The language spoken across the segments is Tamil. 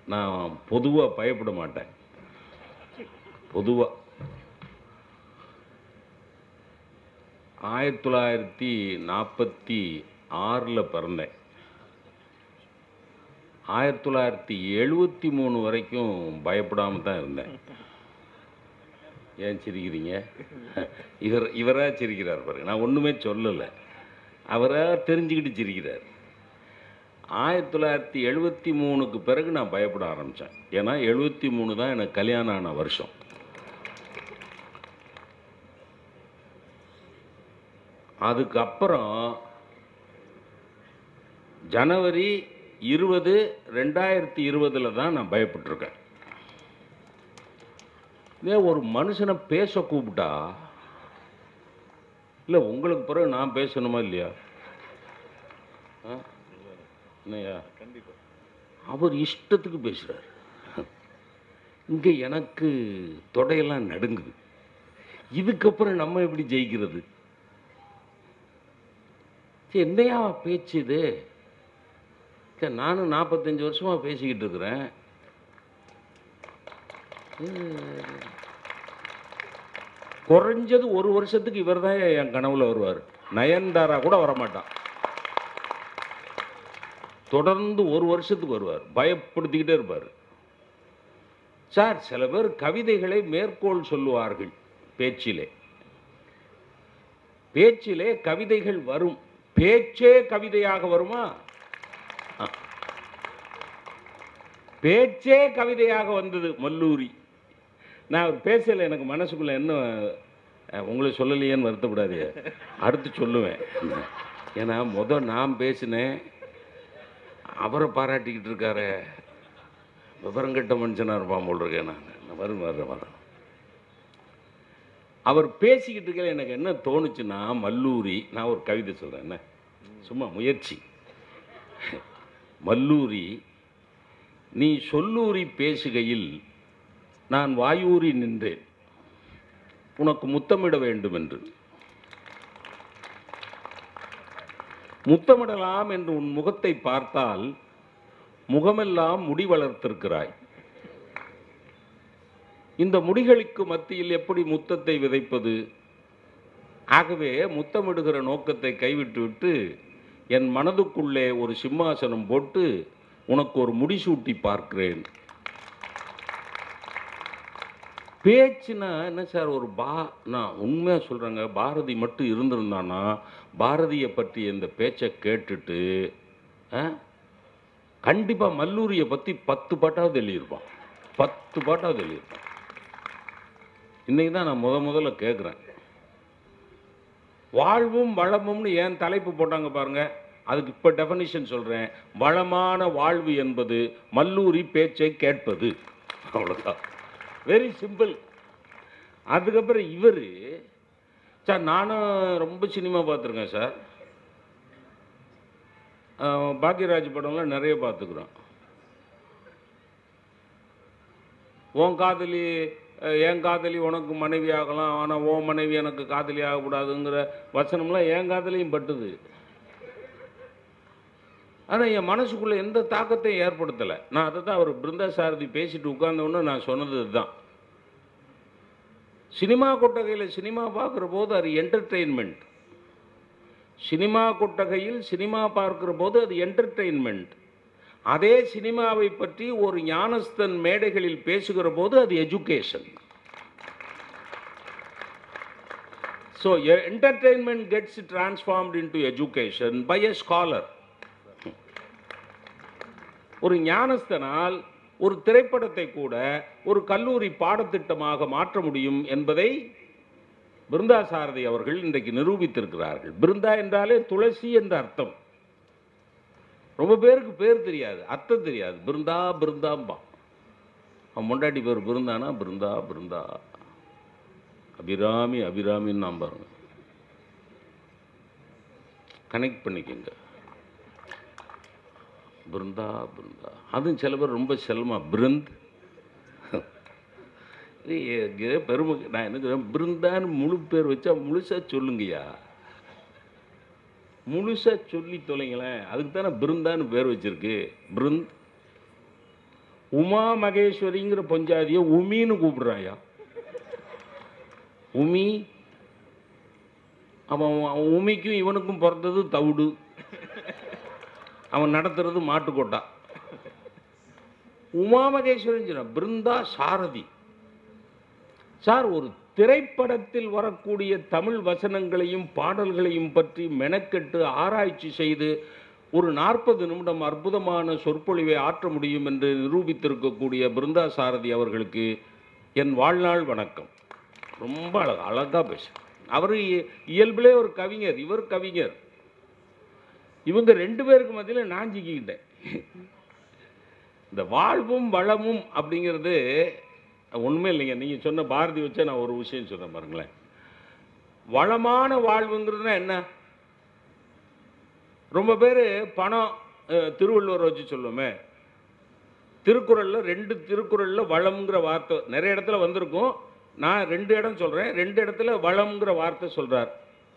நான் பொதுவாக பயப்பட மாட்டேன் பொதுவாக ஆயிரத்தி தொள்ளாயிரத்தி நாற்பத்தி ஆறில் பிறந்தேன் ஆயிரத்தி தொள்ளாயிரத்தி எழுபத்தி மூணு வரைக்கும் பயப்படாமல் தான் இருந்தேன் ஏன் சிரிக்கிறீங்க இவர் இவராக சிரிக்கிறார் பாருங்க நான் ஒன்றுமே சொல்லலை அவராக தெரிஞ்சுக்கிட்டு சிரிக்கிறார் ஆயிரத்தி தொள்ளாயிரத்தி எழுபத்தி மூணுக்கு பிறகு நான் பயப்பட ஆரம்பித்தேன் ஏன்னா எழுபத்தி மூணு தான் எனக்கு கல்யாணம் ஆன வருஷம் அதுக்கப்புறம் ஜனவரி இருபது ரெண்டாயிரத்தி இருபதில் தான் நான் பயப்பட்டிருக்கேன் இதே ஒரு மனுஷனை பேச கூப்பிட்டா இல்லை உங்களுக்கு பிறகு நான் பேசணுமா இல்லையா ஆ? என்னய்யா அவர் இஷ்டத்துக்கு பேசுகிறார் இங்கே எனக்கு தொடையெல்லாம் நடுங்குது இதுக்கப்புறம் நம்ம எப்படி ஜெயிக்கிறது சரி, என்னையா பேச்சு இது சரி, நானும் நாற்பத்தஞ்சு வருஷமாக பேசிக்கிட்டு இருக்கிறேன் ம். குறைஞ்சது ஒரு வருஷத்துக்கு இவர் தான் என் கனவுல வருவார் நயன்தாரா கூட வரமாட்டான் தொடர்ந்து ஒரு வருஷத்துக்கு வருவார் பயப்படுத்திக்கிட்டே இருப்பார் சார் சில பேர் கவிதைகளை மேற்கோள் சொல்லுவார்கள் பேச்சிலே பேச்சிலே கவிதைகள் வரும் பேச்சே கவிதையாக வருமா ஆ. பேச்சே கவிதையாக வந்தது மல்லூரி நான் அவர் பேசல எனக்கு மனசுக்குள்ள என்ன அஹ், உங்களை சொல்லலையேன்னு வருத்தப்படாதே அடுத்து சொல்லுவேன் ஏன்னா முத நான் பேசினேன் அவரை பாராட்டிக்கிட்டு இருக்காரு விவரங்கட்ட மனுஷனாக இருப்பான் போல் இருக்கேன் நான் நான் வரும் வர்றேன் வரேன் அவர் பேசிக்கிட்டு இருக்கையில எனக்கு என்ன தோணுச்சுன்னா மல்லூரி நான் ஒரு கவிதை சொல்கிறேன் என்ன சும்மா முயற்சி மல்லூரி நீ சொல்லூரி பேசுகையில் நான் வாயூரி நின்றேன் உனக்கு முத்தமிட வேண்டும் என்று முத்தமிடலாம் என்று உன் முகத்தை பார்த்தால் முகமெல்லாம் முடி வளர்த்திருக்கிறாய் இந்த முடிகளுக்கு மத்தியில் எப்படி முத்தத்தை விதைப்பது ஆகவே முத்தமிடுகிற நோக்கத்தை கைவிட்டுவிட்டு என் மனதுக்குள்ளே ஒரு சிம்மாசனம் போட்டு உனக்கு ஒரு முடிசூட்டி பார்க்கிறேன் பேச்சுனா என்ன சார் ஒரு பா நான் உண்மையாக சொல்கிறேங்க பாரதி மட்டும் இருந்திருந்தானா பாரதியை பற்றி இந்த பேச்சை கேட்டுட்டு கண்டிப்பாக மல்லூரியை பற்றி பத்து பாட்டாவது எழுதியிருப்பான் பத்து பாட்டாவது எழுதியிருப்பான் இன்னைக்கு தான் நான் முத முதல்ல கேட்குறேன் வாழ்வும் வளமும்னு ஏன் தலைப்பு போட்டாங்க பாருங்க அதுக்கு இப்போ டெஃபனிஷன் சொல்கிறேன் வளமான வாழ்வு என்பது மல்லூரி பேச்சை கேட்பது அவ்வளோதான் வெரி சிம்பிள் அதுக்கப்புறம் இவர் சார் நானும் ரொம்ப சினிமா பார்த்துருக்கேன் சார் அஹ், பாக்யராஜ் படம்லாம் நிறைய பார்த்துக்குறோம் உன் காதலி அஹ், என் காதலி உனக்கு மனைவி ஆகலாம் ஆனால் உன் மனைவி எனக்கு காதலி ஆகக்கூடாதுங்கிற வசனம்லாம் என் காதலியும் பட்டுது ஆனால் என் மனசுக்குள்ளே எந்த தாக்கத்தையும் ஏற்படுத்தலை நான் அதை தான் அவர் பிருந்தா சாரதி பேசிட்டு உட்கார்ந்தோன்னு நான் சொன்னது இதுதான் சினிமா கொட்டகையில் சினிமா பார்க்குற போது அது என்டர்டெயின்மெண்ட் சினிமா கொட்டகையில் சினிமா பார்க்கிற போது அது என்டர்டெயின்மெண்ட் அதே சினிமாவை பற்றி ஒரு ஞானஸ்தன் மேடைகளில் பேசுகிற போது அது education so entertainment gets transformed into education by a scholar ஒரு ஞானஸ்தனால் ஒரு திரைப்படத்தை கூட ஒரு கல்லூரி பாடத்திட்டமாக மாற்ற முடியும் என்பதை பிருந்தா சாரதி அவர்கள் இன்றைக்கு நிரூபித்திருக்கிறார்கள் பிருந்தா என்றாலே துளசி என்ற அர்த்தம் ரொம்ப பேருக்கு பேர் தெரியாது அர்த்தம் தெரியாது பிருந்தா பிருந்தாம்பா அவன் முண்டாட்டி பேர் பிருந்தானா பிருந்தா பிருந்தா அபிராமி அபிராமின்னு நான் பாருங்க கனெக்ட் பண்ணிக்கோங்க பிருந்தா பிருந்தா அதுவும் சில பேர் ரொம்ப செல்லமா பிருந்த் இது இது பெருமை நான் என்ன சொல்றேன் பிருந்தான்னு முழு பேர் வச்சா முழுசா சொல்லுங்கய்யா முழுசா சொல்லி தொலைங்களேன் அதுக்கு தானே பிருந்தான்னு பேர் வச்சிருக்கு பிருந்த் உமா மகேஸ்வரிங்கிற பஞ்சாதியை உமின்னு கூப்பிடுறாயா உமி அவன் அவன் உமிக்கும் இவனுக்கும் பிறந்தது தவிடு அவன் நடத்துறது மாட்டுக்கோட்டா உமா மகேஸ்வரன் சொன்ன பிருந்தா சாரதி சார் ஒரு திரைப்படத்தில் வரக்கூடிய தமிழ் வசனங்களையும் பாடல்களையும் பற்றி மெனக்கெட்டு ஆராய்ச்சி செய்து ஒரு நாற்பது நிமிடம் அற்புதமான சொற்பொழிவை ஆற்ற முடியும் என்று நிரூபித்திருக்கக்கூடிய பிருந்தா சாரதி அவர்களுக்கு என் வாழ்நாள் வணக்கம் ரொம்ப அழகா அழகா பேச அவர் இயல்பிலே ஒரு கவிஞர் இவர் கவிஞர் இவங்க ரெண்டு பேருக்கு மத்தியில் நான் சிக்கிக்கிட்டேன் இந்த வாழ்வும் வளமும் அப்படிங்கிறது ஒன்றுமே இல்லைங்க நீங்கள் சொன்ன பாரதி வச்சா நான் ஒரு விஷயம் சொல்கிறேன் பாருங்களேன் வளமான வாழ்வுங்கிறதுனா என்ன ரொம்ப பேர் பணம் அஹ், திருவள்ளுவர் வச்சு சொல்லுவோமே திருக்குறளில் ரெண்டு திருக்குறளில் வளம்ங்கிற வார்த்தை நிறைய இடத்துல வந்திருக்கும் நான் ரெண்டு இடம் சொல்கிறேன் ரெண்டு இடத்துல வளம்ங்கிற வார்த்தை சொல்கிறார்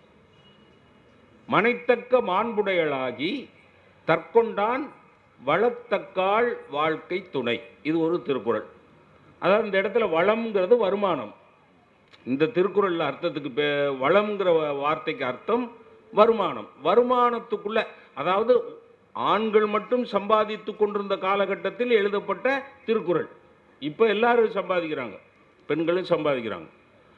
மனைத்தக்க மாண்புடையளாகி தற்கொண்டான் வளத்தக்காள் வாழ்க்கை துணை இது ஒரு திருக்குறள் அதாவது இந்த இடத்துல வளம்ங்கிறது வருமானம் இந்த திருக்குறள் அர்த்தத்துக்கு பே வளம்ங்கிற வ- வார்த்தைக்கு அர்த்தம் வருமானம் வருமானத்துக்குள்ள அதாவது ஆண்கள் மட்டும் சம்பாதித்து கொண்டிருந்த காலகட்டத்தில் எழுதப்பட்ட திருக்குறள் இப்போ எல்லாரும் சம்பாதிக்கிறாங்க பெண்களும் சம்பாதிக்கிறாங்க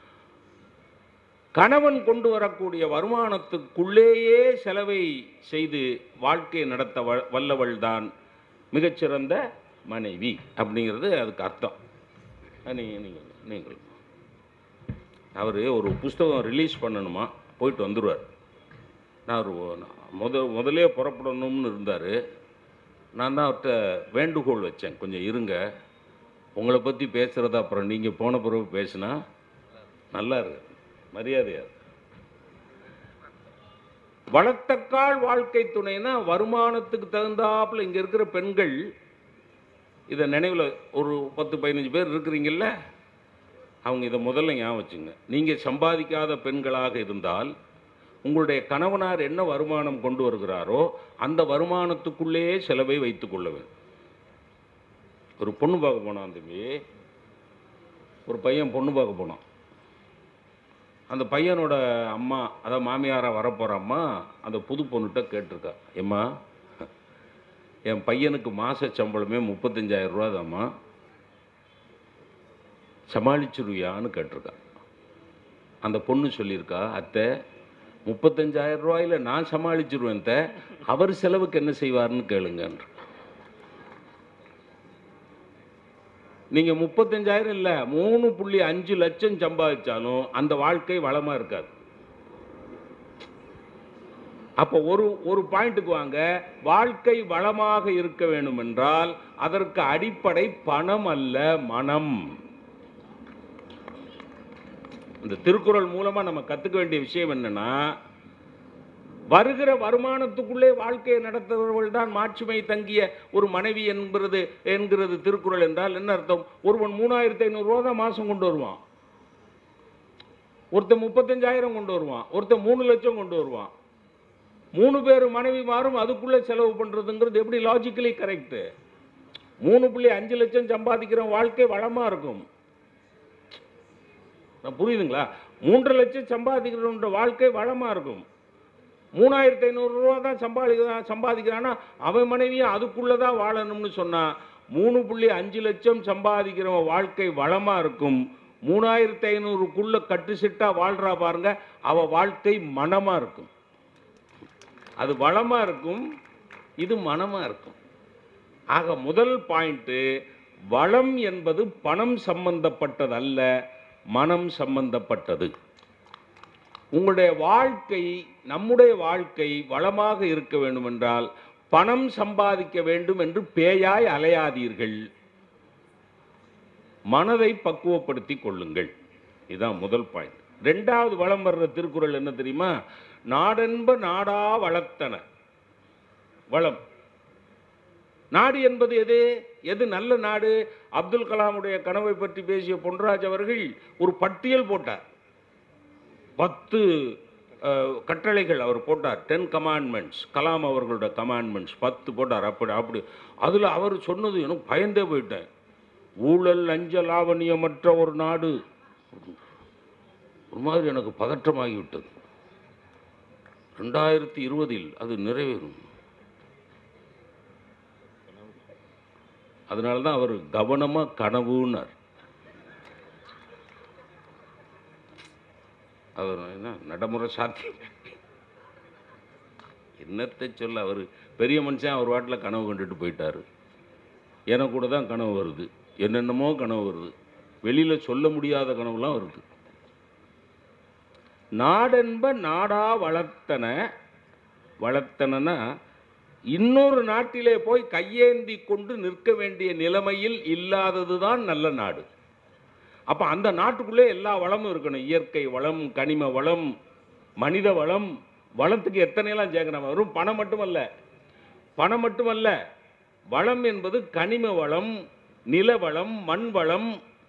கணவன் கொண்டு வரக்கூடிய வருமானத்துக்குள்ளேயே செலவை செய்து வாழ்க்கையை நடத்த வ- வல்லவள் தான் மிகச்சிறந்த மனைவி அப்படிங்கிறது அதுக்கு அர்த்தம் நீங்கள் நீங்கள் நீங்கள் அவர் ஒரு புஸ்தகம் ரிலீஸ் பண்ணணுமா போயிட்டு வந்துடுவார் நான் ஒரு முத முதலே புறப்படணும்னு இருந்தார் நான் தான் அவர்கிட்ட வேண்டுகோள் வச்சேன் கொஞ்சம் இருங்க உங்களை பற்றி பேசுகிறத அப்புறம் நீங்கள் போன பிறகு பேசுனா நல்லா இருக்கு மரியாதையா இருக்கு வளர்த்தக்கால் வாழ்க்கை துணைனா வருமானத்துக்கு தகுந்தாப்புல இங்கே இருக்கிற பெண்கள் இதை நினைவில் ஒரு பத்து பதினஞ்சு பேர் இருக்கிறீங்கல்ல அவங்க இதை முதல்ல ஞாபகம் வச்சுங்க நீங்கள் சம்பாதிக்காத பெண்களாக இருந்தால் உங்களுடைய கணவனார் என்ன வருமானம் கொண்டு வருகிறாரோ அந்த வருமானத்துக்குள்ளேயே செலவை வைத்துக் கொள்ள வேண்டும் ஒரு பொண்ணு பார்க்க போனான் தம்பி ஒரு பையன் பொண்ணு பார்க்க போனான் அந்த பையனோட அம்மா அதாவது மாமியாராக வரப்போகிற அம்மா அந்த புது பொண்ணுகிட்ட கேட்டிருக்கா ஏம்மா என் பையனுக்கு மாத சம்பளமே முப்பத்தஞ்சாயிரம் ரூபா தாம்மா சமாளிச்சிருவியான்னு கேட்டிருக்கா அந்த பொண்ணு சொல்லியிருக்கா அத்தை முப்பத்தஞ்சாயிரம் ரூபாயில நான் சமாளிச்சிருவேன் அத்தை. அவர் செலவுக்கு என்ன செய்வார்னு கேளுங்கன்ற நீங்கள் முப்பத்தஞ்சாயிரம் இல்லை மூணு புள்ளி அஞ்சு லட்சம் சம்பாதிச்சாலும் அந்த வாழ்க்கை வளமாக இருக்காது அப்போ ஒரு ஒரு பாயிண்ட்டுக்கு வாங்க வாழ்க்கை வளமாக இருக்க வேண்டும் என்றால் அதற்கு அடிப்படை பணம் அல்ல மனம் இந்த திருக்குறள் மூலமா நம்ம கத்துக்க வேண்டிய விஷயம் என்னன்னா வருகிற வருமானத்துக்குள்ளே வாழ்க்கையை நடத்துபவர்கள் தான் மாட்சிமை தங்கிய ஒரு மனைவி என்கிறது என்கிறது திருக்குறள் என்றால் என்ன அர்த்தம் ஒருவன் மூணாயிரத்தி ஐநூறுரூவா தான் மாதம் கொண்டு வருவான் ஒருத்தன் முப்பத்தஞ்சாயிரம் கொண்டு வருவான் ஒருத்தன் மூணு லட்சம் கொண்டு வருவான் மூணு பேர் மனைவி மாறும் அதுக்குள்ளே செலவு பண்ணுறதுங்கிறது எப்படி லாஜிக்கலி கரெக்டு மூணு புள்ளி அஞ்சு லட்சம் சம்பாதிக்கிற வாழ்க்கை வளமாக இருக்கும் நான் புரியுதுங்களா மூன்றரை லட்சம் சம்பாதிக்கிறவன்ற வாழ்க்கை வளமாக இருக்கும் மூணாயிரத்தி ஐநூறுரூவா தான் சம்பாதிக்கிறான் சம்பாதிக்கிறான்னா அவன் மனைவியும் அதுக்குள்ளே தான் வாழணும்னு சொன்னா மூணு புள்ளி அஞ்சு லட்சம் சம்பாதிக்கிறவன் வாழ்க்கை வளமாக இருக்கும் மூணாயிரத்தி ஐநூறுக்குள்ளே கட்டு சிட்டா வாழ்றா பாருங்க அவ வாழ்க்கை மனமாக இருக்கும் அது வளமாக இருக்கும் இது மனமாக இருக்கும் ஆக முதல் பாயிண்ட்டு வளம் என்பது பணம் சம்பந்தப்பட்டது அல்ல மனம் சம்பந்தப்பட்டது உங்களுடைய வாழ்க்கை நம்முடைய வாழ்க்கை வளமாக இருக்க வேண்டும் என்றால் பணம் சம்பாதிக்க வேண்டும் என்று பேயாய் அலையாதீர்கள் மனதை பக்குவப்படுத்திக் கொள்ளுங்கள் இதுதான் முதல் பாயிண்ட் ரெண்டாவது வளம் வர்ற திருக்குறள் என்ன தெரியுமா நாடென்ப நாடா வளர்த்தன வளம் நாடு என்பது எது எது நல்ல நாடு அப்துல் கலாமுடைய கனவை பற்றி பேசிய பொன்ராஜ் அவர்கள் ஒரு பட்டியல் போட்டார் பத்து அஹ், கட்டளைகள் அவர் போட்டார் டென் கமாண்ட்மெண்ட்ஸ் கலாம் அவர்களோட கமாண்ட்மெண்ட்ஸ் பத்து போட்டார் அப்படி அப்படி அதில் அவர் சொன்னது எனக்கு பயந்தே போயிட்டேன் ஊழல் லஞ்ச லாவணியமற்ற ஒரு நாடு ஒரு மாதிரி எனக்கு பதற்றமாகி விட்டது ரெண்டாயிரத்தி இருபதில் அது நிறைவேறும் அதனால தான் அவர் கவனமாக கனவுன்னார் அவர் என்ன நடைமுறை சாத்தியம் என்னத்தை சொல்ல அவர் பெரிய மனுஷன் அவர் வாட்டில் கனவு கண்டுட்டு போயிட்டார் எனக்கு கூட தான் கனவு வருது என்னென்னமோ கனவு வருது வெளியில் சொல்ல முடியாத கனவுலாம் வருது நாடென்ப நாடா வளர்த்தன வளர்த்தனனா இன்னொரு நாட்டிலே போய் கையேந்தி கொண்டு நிற்க வேண்டிய நிலைமையில் இல்லாதது தான் நல்ல நாடு அப்போ அந்த நாட்டுக்குள்ளே எல்லா வளமும் இருக்கணும் இயற்கை வளம் கனிம வளம் மனித வளம் வளத்துக்கு எத்தனையெல்லாம் சேர்க்கணும் வெறும் பணம் மட்டுமல்ல பணம் மட்டுமல்ல வளம் என்பது கனிம வளம் நில வளம் மண் வளம்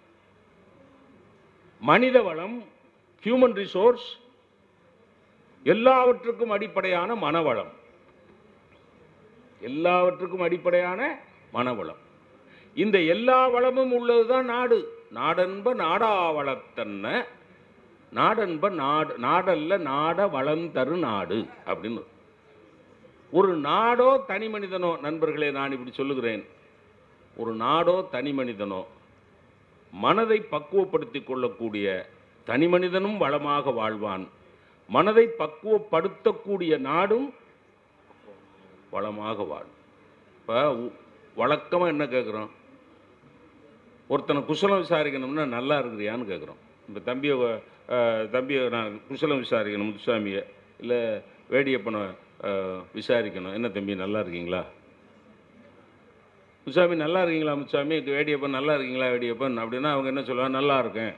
மனித வளம் ஹியூமன் ரிசோர்ஸ் எல்லாவற்றுக்கும் அடிப்படையான மனவளம் எல்லாவற்றுக்கும் அடிப்படையான மனவளம் இந்த எல்லா வளமும் உள்ளதுதான் நாடு நாடென்ப நாடா வளத்தன்ன நாடென்ப நாடு நாடல்ல நாட வளம் தரு நாடு அப்படின்னு ஒரு நாடோ தனி மனிதனோ நண்பர்களே நான் இப்படி சொல்லுகிறேன் ஒரு நாடோ தனி மனிதனோ மனதை பக்குவப்படுத்தி கொள்ளக்கூடிய தனி மனிதனும் வளமாக வாழ்வான் மனதை பக்குவப்படுத்தக்கூடிய நாடும் வளமாக வாழும் இப்போ வழக்கமாக என்ன கேட்குறோம் ஒருத்தனை குசலம் விசாரிக்கணும்னா நல்லா இருக்கிறியான்னு கேட்குறோம் இப்போ தம்பியை அஹ், தம்பியை நான் குசலம் விசாரிக்கணும் முத்துசாமியை இல்லை வேடியப்பனை அஹ், விசாரிக்கணும் என்ன தம்பி நல்லா இருக்கீங்களா முத்துசாமி நல்லா இருக்கீங்களா முத்துசாமி வேடியப்பன் நல்லா இருக்கீங்களா வேடியப்பன் அப்படின்னா அவங்க என்ன சொல்லுவாங்க நல்லா இருக்கேன்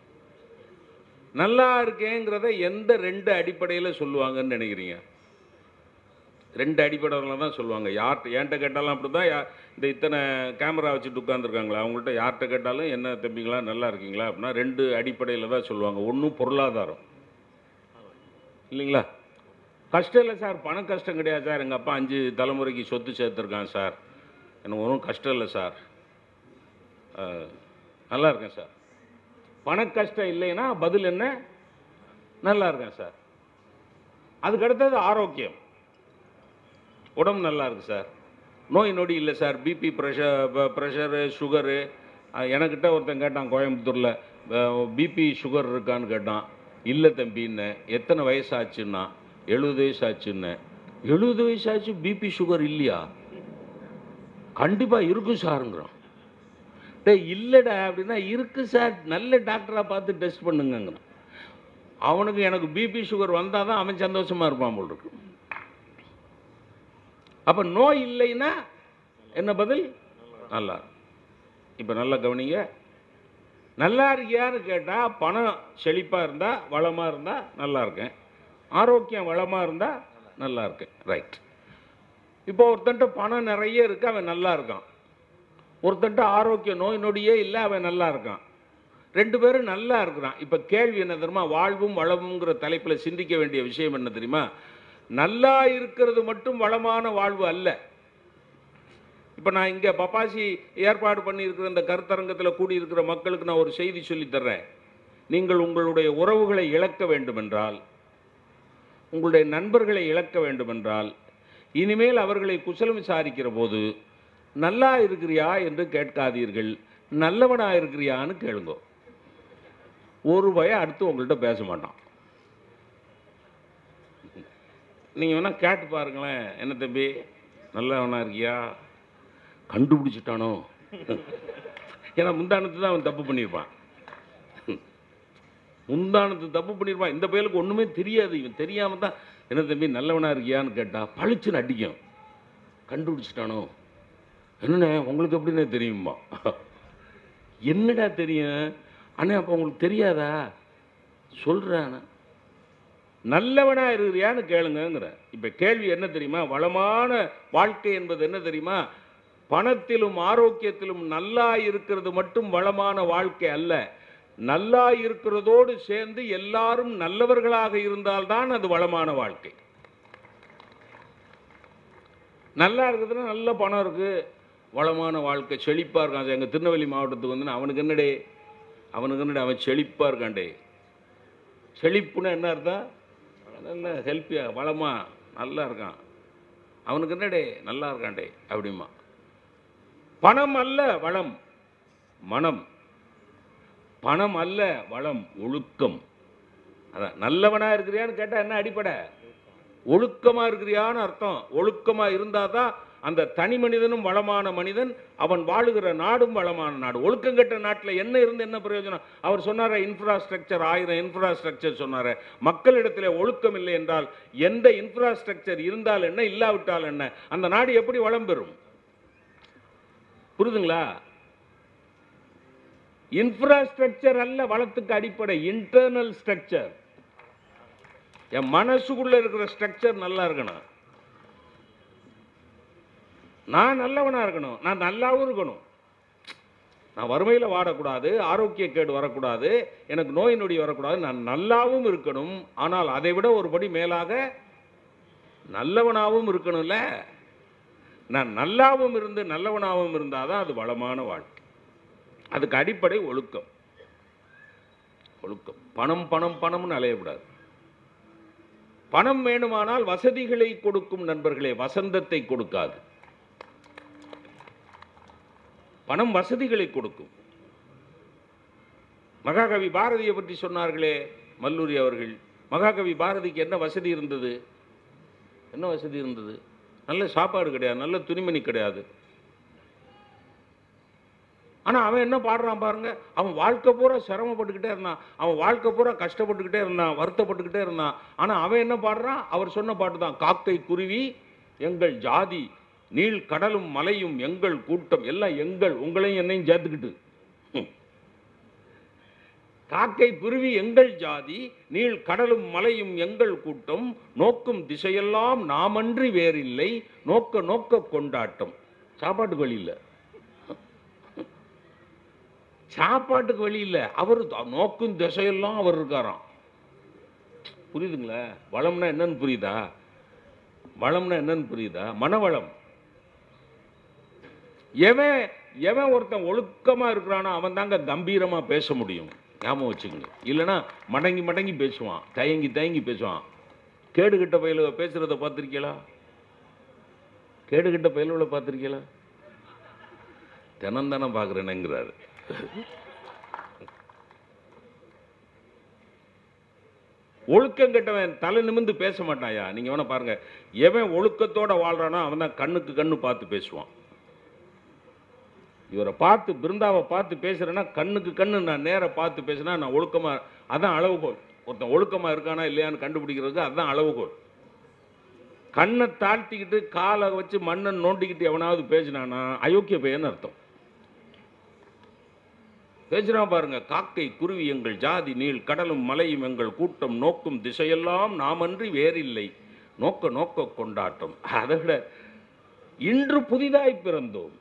நல்லா இருக்கேங்கிறத எந்த ரெண்டு அடிப்படையில் சொல்லுவாங்கன்னு நினைக்கிறீங்க ரெண்டு அடிப்படையில் தான் சொல்லுவாங்க யார்கிட்ட என்கிட்ட கேட்டாலும் அப்படி தான் யா இந்த இத்தனை கேமரா வச்சுட்டு உட்காந்துருக்காங்களா அவங்கள்ட்ட யார்கிட்ட கேட்டாலும் என்ன தம்பிங்களா நல்லா இருக்கீங்களா அப்படின்னா ரெண்டு அடிப்படையில் தான் சொல்லுவாங்க ஒன்றும் பொருளாதாரம் இல்லைங்களா கஷ்டம் இல்லை சார் பண கஷ்டம் கிடையாது சார் எங்கள் அப்பா அஞ்சு தலைமுறைக்கு சொத்து சேர்த்துருக்கான் சார் எனக்கு ஒன்றும் கஷ்டம் இல்லை சார் அஹ், நல்லா இருக்கேன் சார் பண கஷ்டம் இல்லைன்னா பதில் என்ன நல்லா இருக்கேன் சார் அதுக்கு அடுத்தது ஆரோக்கியம் உடம்பு நல்லா இருக்கு சார் நோய் நொடி இல்லை sir BP pressure pressure sugar எனக்கிட்ட ஒருத்தன் கேட்டான் கோயம்புத்தூரில் பிபி சுகர் இருக்கான்னு கேட்டான் இல்லை தம்பின்னு எத்தனை வயசாச்சுன்னா எழுபது வயசாச்சுன்னு எழுபது வயசாச்சு பிபி சுகர் இல்லையா கண்டிப்பாக இருக்கும் சாருங்கிறான் டேய் இல்லைடா அப்படின்னா இருக்கு சார் நல்ல டாக்டராக பார்த்து டெஸ்ட் பண்ணுங்கங்கிறான் அவனுக்கு எனக்கு பிபி சுகர் வந்தால் தான் அவன் சந்தோஷமாக இருப்பான் போல் இருக்கு அப்போ நோய் இல்லைன்னா என்ன பதில் நல்லா இப்போ நல்லா கவனிங்க நல்லா இருக்கியான்னு கேட்டால் பணம் செழிப்பாக இருந்தால் வளமாக இருந்தால் நல்லா இருக்கேன் ஆரோக்கியம் வளமாக இருந்தால் நல்லா இருக்கேன் ரைட் இப்போ ஒருத்தன்ட்ட பணம் நிறைய இருக்கு அவன் நல்லா இருக்கான் ஒருத்தன்ட்ட ஆரோக்கிய நோய் நொடியே இல்லை அவன் நல்லா இருக்கான் ரெண்டு பேரும் நல்லா இருக்கிறான் இப்போ கேள்வி என்ன தெரியுமா வாழ்வும் வளமுங்கிற தலைப்பில் சிந்திக்க வேண்டிய விஷயம் என்ன தெரியுமா நல்லா இருக்கிறது மட்டும் வளமான வாழ்வு அல்ல இப்போ நான் இங்கே பப்பாசி ஏற்பாடு பண்ணியிருக்கிற இந்த கருத்தரங்கத்தில் கூடியிருக்கிற மக்களுக்கு நான் ஒரு செய்தி சொல்லித் தர்றேன் நீங்கள் உங்களுடைய உறவுகளை இழக்க வேண்டுமென்றால் உங்களுடைய நண்பர்களை இழக்க வேண்டுமென்றால் இனிமேல் அவர்களை குசலம் விசாரிக்கிற போது நல்லா இருக்கிறியா என்று கேட்காதீர்கள் நல்லவனா இருக்கிறியான்னு கேளுங்க ஒரு பய அடுத்து உங்கள்கிட்ட பேச மாட்டான் நீங்கள் வேணால் கேட்டு பாருங்களேன் என்ன தம்பி நல்லவனா இருக்கியா கண்டுபிடிச்சிட்டானோ ஏன்னா முந்தானத்து தான் அவன் தப்பு பண்ணியிருப்பான் முந்தானத்து தப்பு பண்ணியிருப்பான் இந்த பயலுக்கு ஒன்றுமே தெரியாது இவன் தெரியாமல் தான் என்ன தம்பி நல்லவனா இருக்கியான்னு கேட்டா பளிச்சுன்னு அடிக்கும் கண்டுபிடிச்சிட்டானோ என்னண்ணே உங்களுக்கு எப்படிண்ணே தெரியுமா என்னடா தெரியும் அண்ணே அப்போ உங்களுக்கு தெரியாதா சொல்கிறேன் நல்லவனா இருக்கிறியான்னு கேளுங்கங்கிற இப்போ கேள்வி என்ன தெரியுமா வளமான வாழ்க்கை என்பது என்ன தெரியுமா பணத்திலும் ஆரோக்கியத்திலும் நல்லா இருக்கிறது மட்டும் வளமான வாழ்க்கை அல்ல நல்லா இருக்கிறதோடு சேர்ந்து எல்லாரும் நல்லவர்களாக இருந்தால்தான் அது வளமான வாழ்க்கை நல்லா இருக்குதுன்னா நல்ல பணம் இருக்கு வளமான வாழ்க்கை செழிப்பா இருக்கான் எங்க திருநெல்வேலி மாவட்டத்துக்கு வந்து அவனுக்கு என்னடே அவனுக்கு என்னடே அவன் செழிப்பா இருக்கான்டே செழிப்புன்னா என்ன அர்த்தம் நல்ல ஹெல்ப்பியா வளமா நல்லா இருக்கான் அவனுக்கு என்னடே நல்லா இருக்கான்டே அப்படிமா பணம் அல்ல வளம் மனம் பணம் அல்ல வளம் ஒழுக்கம் அதான் நல்லவனா இருக்கிறியான்னு கேட்டா என்ன அடிப்படை ஒழுக்கமா இருக்கிறியான்னு அர்த்தம் ஒழுக்கமா இருந்தாதான் அந்த தனி மனிதனும் வளமான மனிதன் அவன் வாழுகிற நாடும் வளமான நாடு ஒழுக்கம் கெட்ட நாட்டில் என்ன இருந்து என்ன பிரயோஜனம் அவர் சொன்னார இன்ஃப்ராஸ்ட்ரக்சர் ஆயிரம் இன்ஃப்ராஸ்ட்ரக்சர் சொன்னார மக்களிடத்தில் ஒழுக்கம் இல்லை என்றால் எந்த இன்ஃப்ராஸ்ட்ரக்சர் இருந்தால் என்ன இல்லாவிட்டால் என்ன அந்த நாடு எப்படி வளம் பெறும் புரியுதுங்களா இன்ஃப்ராஸ்ட்ரக்சர் அல்ல வளத்துக்கு அடிப்படை இன்டர்னல் ஸ்ட்ரக்சர் என் மனசுக்குள்ள இருக்கிற ஸ்ட்ரக்சர் நல்லா இருக்கணும் நான் நல்லவனா இருக்கணும் நான் நல்லாவும் இருக்கணும் நான் வறுமையில் வாடக்கூடாது ஆரோக்கிய கேடு வரக்கூடாது எனக்கு நோய் நொடி வரக்கூடாது நான் நல்லாவும் இருக்கணும் ஆனால் அதை விட ஒரு படி மேலாக நல்லவனாகவும் இருக்கணும்ல நான் நல்லாவும் இருந்து நல்லவனாகவும் இருந்தாதான் அது வளமான வாழ்க்கை அதுக்கு அடிப்படை ஒழுக்கம் ஒழுக்கம் பணம் பணம் பணம்னு அலையக்கூடாது பணம் வேணுமானால் வசதிகளை கொடுக்கும் நண்பர்களே வசந்தத்தை கொடுக்காது பணம் வசதிகளை கொடுக்கும் மகாகவி பாரதியை பற்றி சொன்னார்களே மல்லூரி அவர்கள் மகாகவி பாரதிக்கு என்ன வசதி இருந்தது என்ன வசதி இருந்தது நல்ல சாப்பாடு கிடையாது நல்ல துணிமணி கிடையாது ஆனால் அவன் என்ன பாடுறான் பாருங்க அவன் வாழ்க்கை பூரா சிரமப்பட்டுக்கிட்டே இருந்தான் அவன் வாழ்க்கை பூரா கஷ்டப்பட்டுக்கிட்டே இருந்தான் வருத்தப்பட்டுக்கிட்டே இருந்தான் ஆனால் அவன் என்ன பாடுறான் அவர் சொன்ன பாட்டு தான் காக்கை குருவி எங்கள் ஜாதி நீள் கடலும் மலையும் எங்கள் கூட்டம் எல்லாம் எங்கள் உங்களையும் என்னையும் சேர்த்துக்கிட்டு ஹம். காக்கை குருவி எங்கள் ஜாதி நீள் கடலும் மலையும் எங்கள் கூட்டம் நோக்கும் திசையெல்லாம் நாமன்றி வேறில்லை நோக்க நோக்க கொண்டாட்டம் சாப்பாட்டுக்கு வழி இல்லை சாப்பாட்டுக்கு வழி இல்லை அவர் நோக்கும் திசையெல்லாம் அவர் இருக்காராம் புரியுதுங்களா வளம்னா என்னன்னு புரியுதா வளம்னா என்னன்னு புரியுதா மனவளம் எவன் எவன் ஒருத்தன் ஒழுக்கமா இருக்கிறானோ அவன் தாங்க கம்பீரமா பேச முடியும் ஞாபகம் வச்சுக்கோங்க இல்லைன்னா மடங்கி மடங்கி பேசுவான் தயங்கி தயங்கி பேசுவான் கேடுகிட்ட பயில பேசுறத பார்த்துருக்கீங்களா கேடுகிட்ட பயிலுகளை பார்த்துருக்கீங்களா தினம் தானே பார்க்குறேனுங்கிறாரு ஒழுக்கம் கெட்டவன் தலை நிமிந்து பேச மாட்டாயா நீங்க வேணா பாருங்க எவன் ஒழுக்கத்தோட வாழ்றானோ அவன் தான் கண்ணுக்கு கண்ணு பார்த்து பேசுவான் இவரை பார்த்து பிருந்தாவை பார்த்து பேசுறேன்னா கண்ணுக்கு கண்ணு நான் நேரா பார்த்து பேசினா நான் ஒழுக்கமா அதான் அளவுகோல் ஒருத்தன் ஒழுக்கமா இருக்கானா இல்லையான்னு கண்டுபிடிக்கிறதுக்கு அதான் அளவுகோல் கண்ணை தாழ்த்திக்கிட்டு காலை வச்சு மண்ணை நோண்டிக்கிட்டு எவனாவது பேசினானா அயோக்கிய பையன்னு அர்த்தம் பேசுறா பாருங்க காக்கை குருவி எங்கள் ஜாதி நீள் கடலும் மலையும் எங்கள் கூட்டம் நோக்கும் திசையெல்லாம் நாமன்றி வேறில்லை நோக்க நோக்க கொண்டாட்டம் அதை விட இன்று புதிதாய் பிறந்தோம்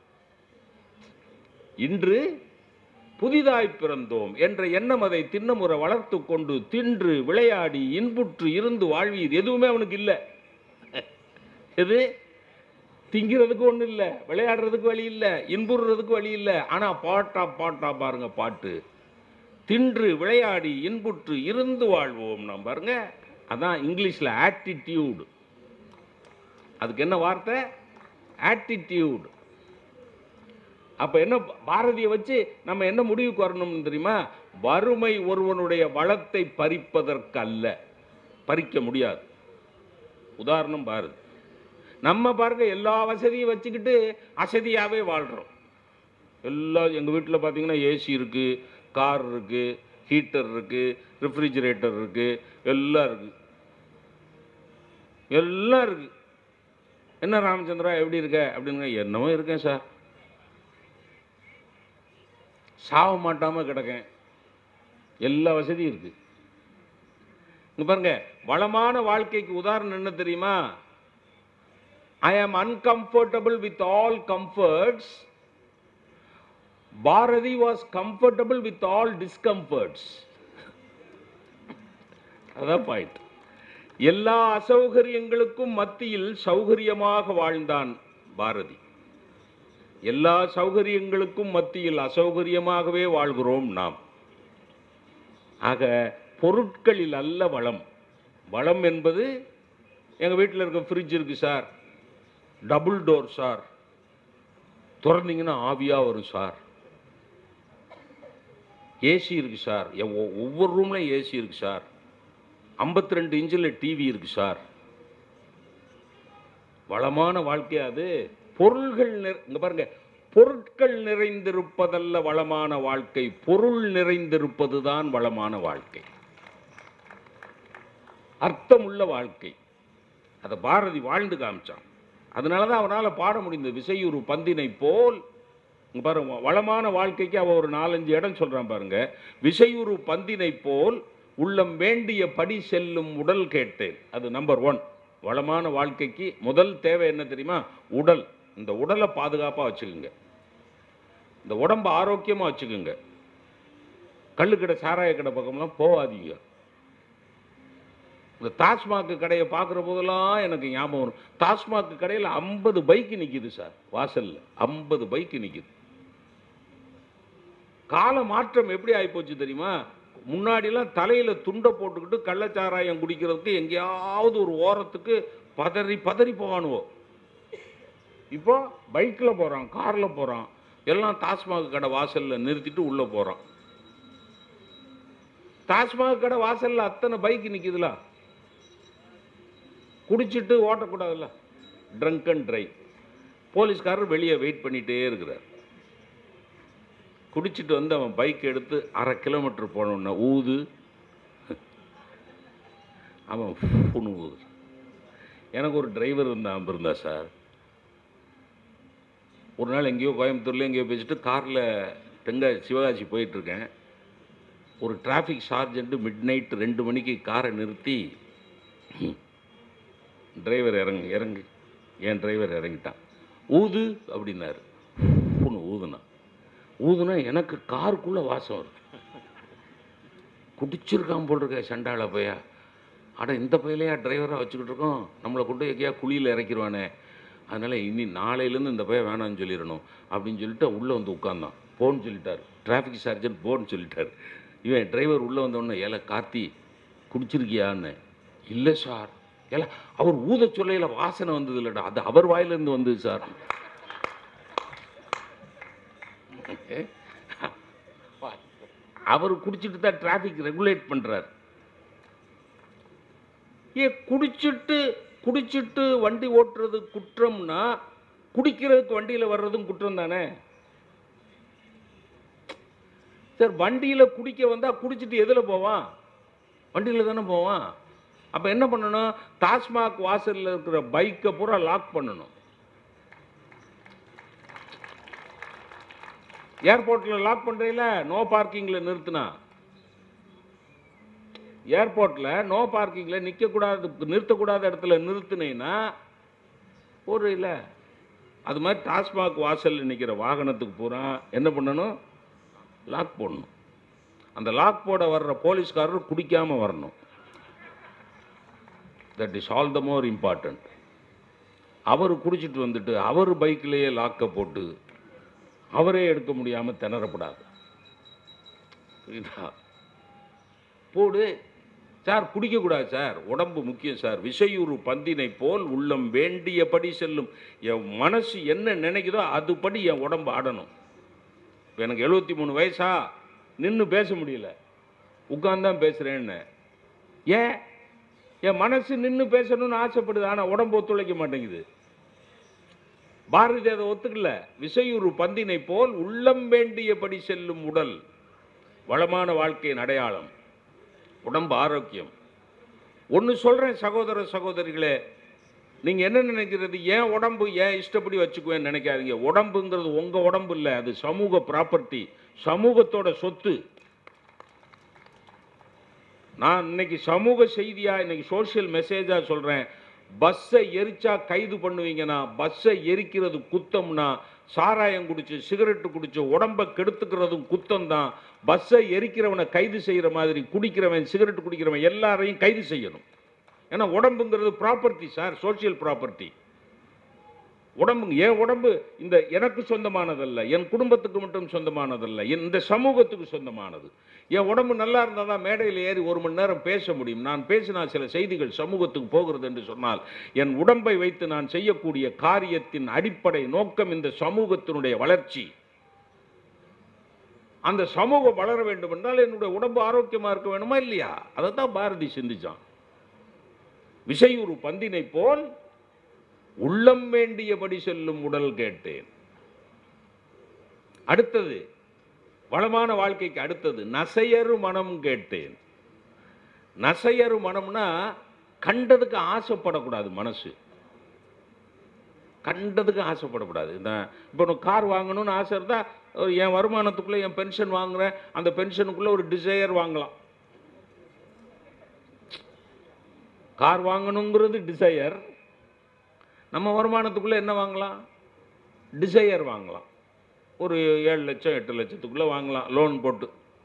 இன்று புதிதாய் பிறந்தோம் என்ற எண்ணம் அதை திண்ணமுறை வளர்த்து கொண்டு தின்று விளையாடி இன்புற்று இருந்து வாழ்வீர் எதுவுமே அவனுக்கு இல்லை எது திங்கிறதுக்கு ஒன்றும் இல்லை விளையாடுறதுக்கு வழி இல்லை இன்புறுறதுக்கு வழி இல்லை ஆனால் பாட்டா பாட்டா பாருங்க பாட்டு தின்று விளையாடி இன்புற்று இருந்து வாழ்வோம் நாம் பாருங்க அதான் இங்கிலீஷில் ஆட்டிடியூடு அதுக்கு என்ன வார்த்தை ஆட்டிடியூடு அப்ப என்ன பாரதியை வச்சு நம்ம என்ன முடிவுக்கு வரணும்னு தெரியுமா வறுமை ஒருவனுடைய வளத்தை பறிப்பதற்கு அல்ல பறிக்க முடியாது உதாரணம் பாரதி நம்ம பாருங்க எல்லா வசதியும் வச்சுக்கிட்டு அசதியாகவே வாழ்கிறோம் எல்லாம் எங்கள் வீட்டில் பார்த்தீங்கன்னா ஏசி இருக்குது கார் இருக்குது ஹீட்டர் இருக்குது ரெஃப்ரிஜிரேட்டர் இருக்குது எல்லாம் இருக்குது எல்லாம் இருக்குது என்ன ராமச்சந்திரா எப்படி இருக்க அப்படிங்க என்னவோ இருக்கேன் சார் சாவ மாட்டாம கிடக்கேன் எல்லா வசதியும் இருக்கு இங்க பாருங்க வளமான வாழ்க்கைக்கு உதாரணம் என்ன தெரியுமா I am uncomfortable with all comforts Bharathi was comfortable with all discomforts அதான் பாயிண்ட் எல்லா அசௌகரியங்களுக்கும் மத்தியில் சௌகரியமாக வாழ்ந்தான் பாரதி எல்லா சௌகரியங்களுக்கும் மத்தியில் அசௌகரியமாகவே வாழ்கிறோம் நாம் ஆக பொருட்களில் அல்ல வளம் வளம் என்பது எங்கள் வீட்டில் இருக்க ஃப்ரிட்ஜ் இருக்கு சார் டபுள் டோர் சார் திறந்தீங்கன்னா ஆவியாக வரும் சார் ஏசி இருக்கு சார் எ- ஒ- ஒவ்வொரு ரூம்லையும் ஏசி இருக்கு சார் 52 ரெண்டு இன்ச்சில் டிவி இருக்கு சார் வளமான வாழ்க்கை அது பொருள்கள் நிற- இங்க பாருங்க பொருட்கள் நிறைந்திருப்பதல்ல வளமான வாழ்க்கை பொருள் நிறைந்திருப்பதுதான் வளமான வாழ்க்கை அர்த்தமுள்ள வாழ்க்கை அதை பாரதி வாழ்ந்து காமிச்சான் அதனால தான் அவனால் பாட முடிந்தது விசையுறு பந்தினை போல் இங்க பாருங்க வளமான வாழ்க்கைக்கு அவ ஒரு நாலஞ்சு இடம் சொல்றான் பாருங்க விசையுறு பந்தினை போல் உள்ளம் வேண்டிய படி செல்லும் உடல் கேட்டேன் அது நம்பர் ஒன் வளமான வாழ்க்கைக்கு முதல் தேவை என்ன தெரியுமா உடல் இந்த உடலை பாதுகாப்பாக வச்சுக்கோங்க இந்த உடம்பை ஆரோக்கியமாக வச்சுக்கோங்க கள்ளுக்கடை சாராய கடை பக்கம்லாம் போகாதீங்க இந்த டாஸ்மாக் கடையை பார்க்குற போதெல்லாம் எனக்கு ஞாபகம் வரும் டாஸ்மாக் கடையில் ஐம்பது பைக்கு நிற்கிது சார் வாசல்ல ஐம்பது பைக்கு நிற்கிது கால மாற்றம் எப்படி ஆகிப்போச்சு தெரியுமா முன்னாடிலாம் தலையில் துண்டை போட்டுக்கிட்டு கள்ளச்சாராயம் குடிக்கிறதுக்கு எங்கேயாவது ஒரு ஓரத்துக்கு பதறி பதறி போவானுவோ இப்போ பைக்கில் போகிறான் காரில் போகிறான் எல்லாம் டாஸ்மாக் கடை வாசலில் நிறுத்திட்டு உள்ளே போகிறான் டாஸ்மாக் கடை வாசலில் அத்தனை பைக் நிற்கிதுல குடிச்சிட்டு ஓட்டக்கூடாதுல்ல ட்ரங்க் அண்ட் ட்ரைவ் போலீஸ்காரர் வெளியே வெயிட் பண்ணிகிட்டே இருக்கிறார் குடிச்சிட்டு வந்து அவன் பைக் எடுத்து அரை கிலோமீட்டர் போனோடனே ஊது அவன் ஃபுன்னு ஊது எனக்கு ஒரு டிரைவர் இருந்தான் இருந்தா சார் ஒரு நாள் எங்கேயோ கோயம்புத்தூர்ல எங்கேயோ பேசிட்டு காரில் தெங்காசி சிவகாசி போயிட்டுருக்கேன் ஒரு டிராஃபிக் சார்ஜென்ட்டு மிட் நைட் ரெண்டு மணிக்கு காரை நிறுத்தி டிரைவர் இறங்கு இறங்கு என் டிரைவர் இறங்கிட்டான் ஊது அப்படின்னாரு ஃபுன்னு ஊதுனான் ஊதுனா எனக்கு காருக்குள்ளே வாசம் வருது குடிச்சிருக்கான் போல் இருக்க சண்டாள பையா அட இந்த பையலையா டிரைவராக வச்சுக்கிட்டு இருக்கோம் நம்மளை கொண்டு எங்கேயா குழியில் இறக்கிடுவானே அதனால் இனி நாளையிலேருந்து இந்த பையன் வேணாம்னு சொல்லிடணும் அப்படின்னு சொல்லிட்டு உள்ளே வந்து உட்கார்ந்தான் போன்னு சொல்லிட்டார் டிராஃபிக் சார்ஜென்ட் போன்னு சொல்லிட்டார் இவன் டிரைவர் உள்ளே வந்தோடனே ஏல கார்த்தி குடிச்சிருக்கியான்னு இல்லை சார் ஏல அவர் ஊத சொல்லையில வாசனை வந்தது இல்லைடா அது அவர் வாயிலிருந்து வந்தது சார் அவர் குடிச்சிட்டு தான் டிராஃபிக் ரெகுலேட் பண்றார் ஏ குடிச்சிட்டு குடிச்சிட்டு வண்டி ஓட்டுறது குற்றம்னா குடிக்கிறதுக்கு வண்டியில் வர்றதும் குற்றம் தானே சார் வண்டியில் குடிக்க வந்தால் குடிச்சிட்டு எதில் போவான் வண்டியில் தானே போவான் அப்போ என்ன பண்ணணும் டாஸ்மாக் வாசலில் இருக்கிற பைக்கை பூரா லாக் பண்ணணும் ஏர்போர்ட்டில் லாக் பண்ணுறீங்கள நோ பார்க்கிங்கில் நிறுத்தினா ஏர்போர்ட்டில் நோ பார்க்கிங்கில் நிற்கக்கூடாது நிறுத்தக்கூடாத இடத்துல நிறுத்தினீங்கன்னா ஒரு இல்லை அது மாதிரி டாஸ்மாக் வாசலில் நிற்கிற வாகனத்துக்கு பூரா என்ன பண்ணணும் லாக் போடணும் அந்த லாக் போட வர்ற போலீஸ்காரர் குடிக்காமல் வரணும் that is all the more important அவர் குடிச்சிட்டு வந்துட்டு அவர் பைக்கிலேயே லாக்கை போட்டு அவரே எடுக்க முடியாமல் திணறப்படாது புரியுதா போடு சார் குடிக்கக்கூடாது சார் உடம்பு முக்கியம் சார் விசையுறு பந்தினை போல் உள்ளம் வேண்டியபடி செல்லும் என் மனசு என்ன நினைக்குதோ அதுபடி என் உடம்பு ஆடணும் இப்போ எனக்கு எழுபத்தி மூணு வயசா நின்று பேச முடியல உட்கார்ந்தான் பேசுகிறேன்னு ஏன் என் மனசு நின்று பேசணும்னு ஆசைப்படுது ஆனால் உடம்பு ஒத்துழைக்க மாட்டேங்குது பாரதி அதை ஒத்துக்கல விசையுறு பந்தினை போல் உள்ளம் வேண்டியபடி செல்லும் உடல் வளமான வாழ்க்கையின் அடையாளம் உடம்பு ஆரோக்கியம் ஒன்று சொல்கிறேன் சகோதர சகோதரிகளே நீங்கள் என்ன நினைக்கிறது ஏன் உடம்பு ஏன் இஷ்டப்படி வச்சுக்குவேன்னு நினைக்காதீங்க உடம்புங்கிறது உங்கள் உடம்பு இல்லை அது சமூக ப்ராப்பர்ட்டி சமூகத்தோட சொத்து நான் இன்னைக்கு சமூக செய்தியா இன்னைக்கு சோஷியல் மெசேஜா சொல்றேன் பஸ்ஸை எரிச்சா கைது பண்ணுவீங்கன்னா பஸ்ஸை எரிக்கிறது குத்தம்னா சாராயம் குடிச்சு சிகரெட்டு குடிச்சு உடம்ப கெடுத்துக்கிறதும் குத்தம் தான் பஸ்ஸை எரிக்கிறவனை கைது செய்யற மாதிரி குடிக்கிறவன் சிகரெட் குடிக்கிறவன் எல்லாரையும் கைது செய்யணும் ஏன்னா உடம்புங்கிறது ப்ராப்பர்ட்டி சார் சோஷியல் ப்ராப்பர்ட்டி உடம்பு என் உடம்பு இந்த எனக்கு சொந்தமானதல்ல என் குடும்பத்துக்கு மட்டும் சொந்தமானதல்ல இந்த சமூகத்துக்கு சொந்தமானது என் உடம்பு நல்லா இருந்தால் தான் மேடையில் ஏறி ஒரு மணி நேரம் பேச முடியும் நான் பேசினா சில செய்திகள் சமூகத்துக்கு போகிறது என்று சொன்னால் என் உடம்பை வைத்து நான் செய்யக்கூடிய காரியத்தின் அடிப்படை நோக்கம் இந்த சமூகத்தினுடைய வளர்ச்சி அந்த சமூகம் வளர வேண்டும் என்றால் என்னுடைய உடம்பு ஆரோக்கியமா இருக்க வேணுமா இல்லையா அதை தான் பாரதி சிந்திச்சான் விசையுறு பந்தினை போல் உள்ளம் வேண்டியபடி செல்லும் உடல் கேட்டேன் அடுத்தது வளமான வாழ்க்கைக்கு அடுத்தது நசையறு மனம் கேட்டேன் நசையறு மனம்னா கண்டதுக்கு ஆசைப்படக்கூடாது மனசு கண்டதுக்கு ஆசைப்படக்கூடாது இந்த இப்போ நான் கார் வாங்கணும்னு ஆசை இருந்தால் என் வருமானத்துக்குள்ளே என் பென்ஷன் வாங்குறேன் அந்த பென்ஷனுக்குள்ளே ஒரு டிசையர் வாங்கலாம் கார் வாங்கணுங்கிறது டிசையர் நம்ம வருமானத்துக்குள்ளே என்ன வாங்கலாம் டிசையர் வாங்கலாம் ஒரு ஏழு லட்சம் எட்டு லட்சத்துக்குள்ளே வாங்கலாம் லோன் போட்டு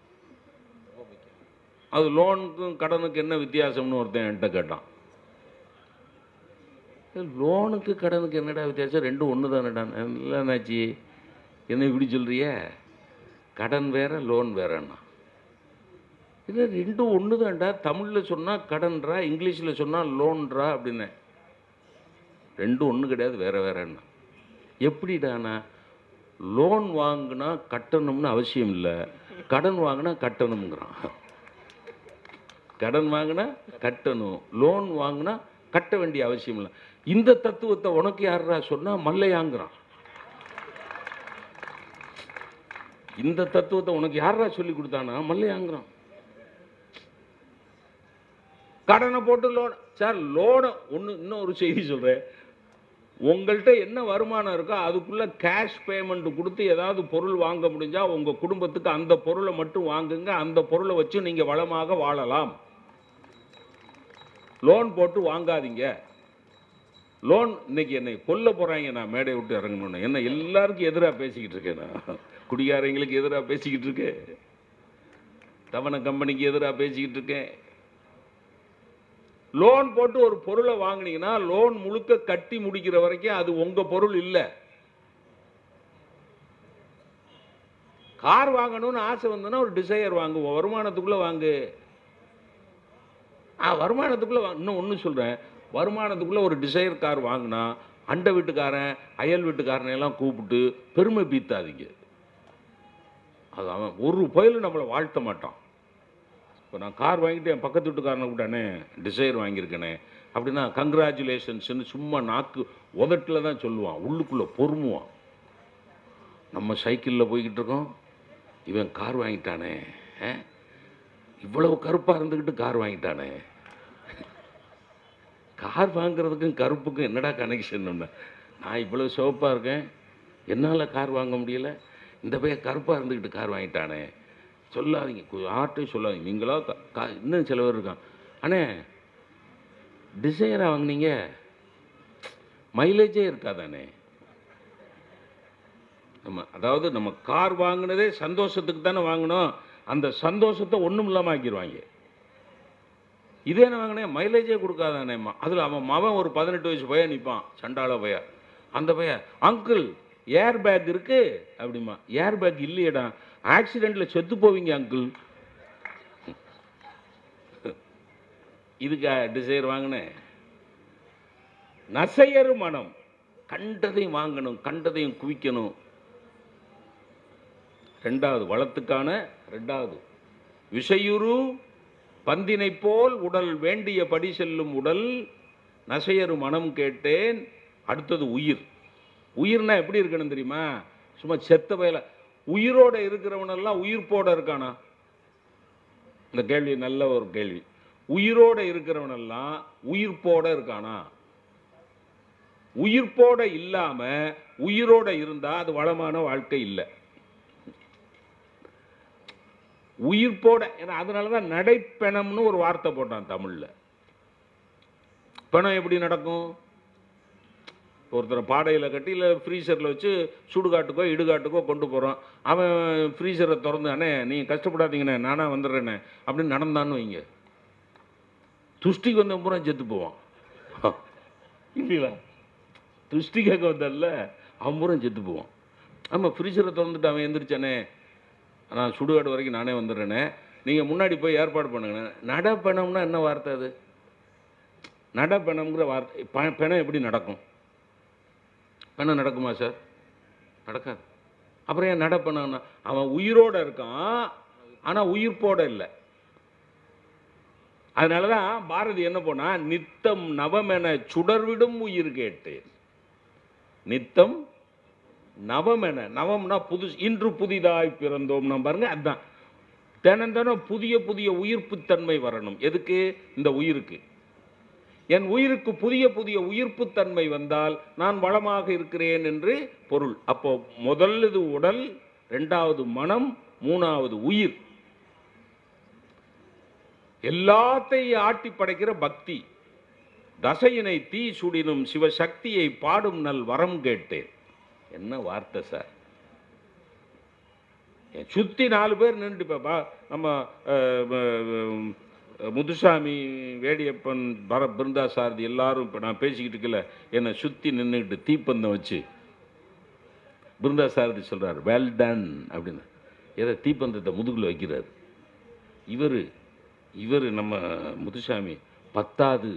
அது லோனுக்கும் கடனுக்கு என்ன வித்தியாசம்னு ஒருத்தன் என்கிட்ட கேட்டான் லோனுக்கு கடனுக்கு என்னடா வித்தியாசம் ரெண்டும் ஒன்று தானடா இல்லைனாச்சி என்ன இப்படி சொல்கிறிய கடன் வேற லோன் வேறண்ணா இல்லை ரெண்டும் ஒன்று தான்டா தமிழில் சொன்னால் கடன்றா இங்கிலீஷில் சொன்னால் லோன்றா அப்படின்னு ரெண்டும் ஒன்று கிடையாது வேற வேறன்னா எப்படிடாண்ணா லோன் வாங்கினா கட்டணும்னு அவசியம் இல்லை கடன் வாங்கினா கட்டணுங்கிறான் கடன் வாங்கினா கட்டணும் லோன் வாங்கினா கட்ட வேண்டிய அவசியம் இல்லை இந்த தத்துவத்தை உனக்கு யாரா சொன்னா மல்லையாங்கிறான் இந்த தத்துவத்தை உனக்கு யாரா சொல்லி கொடுத்தானா மல்லையாங்கிறான் கடனை போட்டு லோன் சார் லோனை ஒன்று இன்னும் ஒரு செய்தி சொல்கிறேன் உங்கள்கிட்ட என்ன வருமானம் இருக்கோ அதுக்குள்ளே கேஷ் பேமெண்ட் கொடுத்து ஏதாவது பொருள் வாங்க முடிஞ்சால் உங்கள் குடும்பத்துக்கு அந்த பொருளை மட்டும் வாங்குங்க அந்த பொருளை வச்சு நீங்கள் வளமாக வாழலாம் லோன் போட்டு வாங்காதீங்க லோன் இன்னைக்கு என்னை கொல்ல போகிறாங்க நான் மேடை விட்டு இறங்கணும்னு என்ன எல்லாருக்கும் எதிராக பேசிக்கிட்டு இருக்கேன் நான் குடிகாரங்களுக்கு எதிராக பேசிக்கிட்டு இருக்கேன் தவணை கம்பெனிக்கு எதிராக பேசிக்கிட்டு இருக்கேன் லோன் போட்டு ஒரு பொருளை வாங்குனீங்கன்னா லோன் முழுக்க கட்டி முடிக்கிற வரைக்கும் அது உங்க பொருள் இல்லை கார் வாங்கணும்னு ஆசை வந்ததுன்னா ஒரு டிசையர் வாங்கு உன் வருமானத்துக்குள்ள வாங்கு ஆ வருமானத்துக்குள்ள வா இன்னும் ஒன்று சொல்கிறேன் வருமானத்துக்குள்ள ஒரு டிசையர் கார் வாங்கினா அண்டை வீட்டுக்காரன் அயல் வீட்டுக்காரனை எல்லாம் கூப்பிட்டு பெருமை பீத்தாதீங்க அது அவன் ஒரு பயலும் நம்மளை வாழ்த்த மாட்டான் இப்போ நான் கார் வாங்கிட்டு என் பக்கத்து வீட்டுக்காரனை கூட்டானே டிசைர் வாங்கியிருக்கேனே அப்படின்னா கங்க்ராச்சுலேஷன்ஸ்னு சும்மா நாக்கு உதட்டில் தான் சொல்லுவான் உள்ளுக்குள்ளே பொறுமுவான் நம்ம சைக்கிளில் போய்கிட்டு இருக்கோம் இவன் கார் வாங்கிட்டானே ஆ? இவ்வளவு கருப்பாக இருந்துக்கிட்டு கார் வாங்கிட்டானே கார் வாங்குறதுக்கும் கருப்புக்கும் என்னடா கனெக்ஷன் நான் இவ்வளவு சிவப்பாக இருக்கேன் என்னால் கார் வாங்க முடியல இந்த பையன் கருப்பாக இருந்துக்கிட்டு கார் வாங்கிட்டானே சொல்லாதீங்க கு- யார்கிட்டையும் சொல்லாதீங்க நீங்களா கா- கா- இன்னும் சில பேர் இருக்கான் அண்ணே டிசைராக வாங்குனீங்க மைலேஜே இருக்காதானே நம்ம அதாவது நம்ம கார் வாங்கினதே சந்தோஷத்துக்கு தானே வாங்கினோம் அந்த சந்தோஷத்தை ஒன்றும் இல்லாமல் ஆக்கிடுவாங்க இதே என்ன வாங்கினேன் மைலேஜே கொடுக்காதானேம்மா அதில் அவன் மவன் ஒரு பதினெட்டு வயசு பையன் நிற்பான் சண்டாள பையன் அந்த பையன் அங்கிள் ஏர் பேக் இருக்கு அப்படிமா ஏர் பேக் இல்லையடா ஆக்சிடெண்ட்டில் செத்து போவீங்க அங்கிள் இதுக்கா டிசைர் வாங்கினேன் நசையறு மனம் கண்டதையும் வாங்கணும் கண்டதையும் குவிக்கணும் ரெண்டாவது வளத்துக்கான ரெண்டாவது விஷயுறு பந்தினை போல் உடல் வேண்டியபடி செல்லும் உடல் நசையறு மனம் கேட்டேன் அடுத்தது உயிர் உயிர்னா எப்படி இருக்கணும் தெரியுமா சும்மா செத்த பயல உயிரோட இருக்கிறவனெல்லாம் உயிர்ப்போட இருக்கானா இந்த கேள்வி நல்ல ஒரு கேள்வி உயிரோட இருக்கிறவனெல்லாம் உயிர்ப்போட இருக்கானா உயிர்ப்போட இல்லாம உயிரோட இருந்தா அது வளமான வாழ்க்கை இல்லை உயிர்ப்போட ஏன்னா அதனால தான் நடைப்பெணம்னு ஒரு வார்த்தை போட்டான் தமிழ்ல பணம் எப்படி நடக்கும் ஒருத்தரை பாடையில் கட்டி இல்லை ஃப்ரீசரில் வச்சு சுடுகாட்டுக்கோ இடுகாட்டுக்கோ கொண்டு போகிறோம் அவன் ஃப்ரீசரை திறந்து அண்ணே நீங்கள் கஷ்டப்படாதீங்கண்ணே நானாக வந்துடுறேண்ணே அப்படின்னு நடந்தான்னு வைங்க துஷ்டிக்கு வந்த பூரா செத்து போவான் இல்லைங்களா துஷ்டி கேட்க வந்தல்ல அவன் பூரா செத்து போவான் ஆமாம் ஃப்ரீசரை திறந்துட்டு அவன் எந்திரிச்சானே நான் சுடுகாடு வரைக்கும் நானே வந்துடுறேனே நீங்கள் முன்னாடி போய் ஏற்பாடு பண்ணுங்கண்ணே நடப்பணம்னா என்ன வார்த்தை அது நடப்பணம்ங்கிற வார்த்தை ப- பிணம் எப்படி நடக்கும் பிணம் நடக்குமா சார் நடக்காது அப்புறம் ஏன் நடப்பணம்னா அவன் உயிரோட இருக்கான் ஆனால் உயிர்ப்போட இல்லை அதனால தான் பாரதி என்ன போனா நித்தம் நவமென சுடர்விடும் உயிர் கேட்டேன் நித்தம் நவமென நவம்னா புது இன்று புதிதாய் பிறந்தோம் நம்ம பாருங்க அதுதான் தினம் தினம் புதிய புதிய உயிர்ப்புத்தன்மை வரணும் எதுக்கு இந்த உயிருக்கு என் உயிருக்கு புதிய புதிய உயிர்ப்புத்தன்மை வந்தால் நான் வளமாக இருக்கிறேன் என்று பொருள் அப்போ முதல் இது உடல் ரெண்டாவது மனம் மூணாவது உயிர் எல்லாத்தையும் ஆட்டி படைக்கிற பக்தி தசையினை தீ சுடினும் சிவசக்தியை பாடும் நல் வரம் கேட்டேன் என்ன வார்த்தை சார் என் சுத்தி நாலு பேர் நின்றுட்டு பாப்பா நம்ம அஹ், அஹ், முத்துசாமி வேடியப்பன் பர பிருந்தா சாரதி எல்லாரும் இப்போ நான் பேசிக்கிட்டு இருக்கல என்னை சுற்றி நின்றுக்கிட்டு தீப்பந்தம் வச்சு பிருந்தா சாரதி சொல்றார் வெல் டன் அப்படின்னு எதை தீப்பந்தத்தை முதுகில் வைக்கிறார் இவர் இவர் நம்ம முத்துசாமி பத்தாது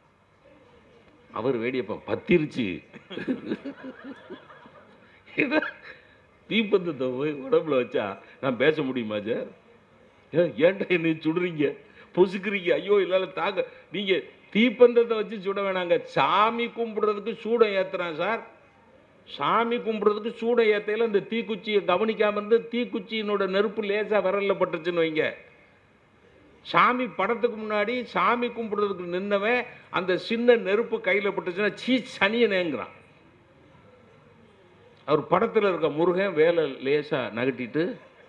அவர் வேடியப்பன் பத்திருச்சு இதை தீப்பந்தத்தை போய் உடம்புல வச்சா நான் பேச முடியுமா சார் ஏ, ஏன்டா என்னை சுடுறீங்க பொசுக்குறீங்க ஐயோ இல்லால தாங்க நீங்க தீப்பந்தத்தை வச்சு சுட வேணாங்க சாமி கும்பிடுறதுக்கு சூடம் ஏத்துறான் சார் சாமி கும்பிடுறதுக்கு சூடம் ஏத்தையில இந்த தீக்குச்சியை கவனிக்காம இருந்து தீக்குச்சியினோட நெருப்பு லேசா விரல்ல பட்டுச்சுன்னு வைங்க சாமி படத்துக்கு முன்னாடி சாமி கும்பிடுறதுக்கு நின்னவன் அந்த சின்ன நெருப்பு கையில் பட்டுச்சுன்னா சீ சனியனேங்கிறான் அவர் படத்தில் இருக்க முருகன் வேலை லேசா நகட்டிட்டு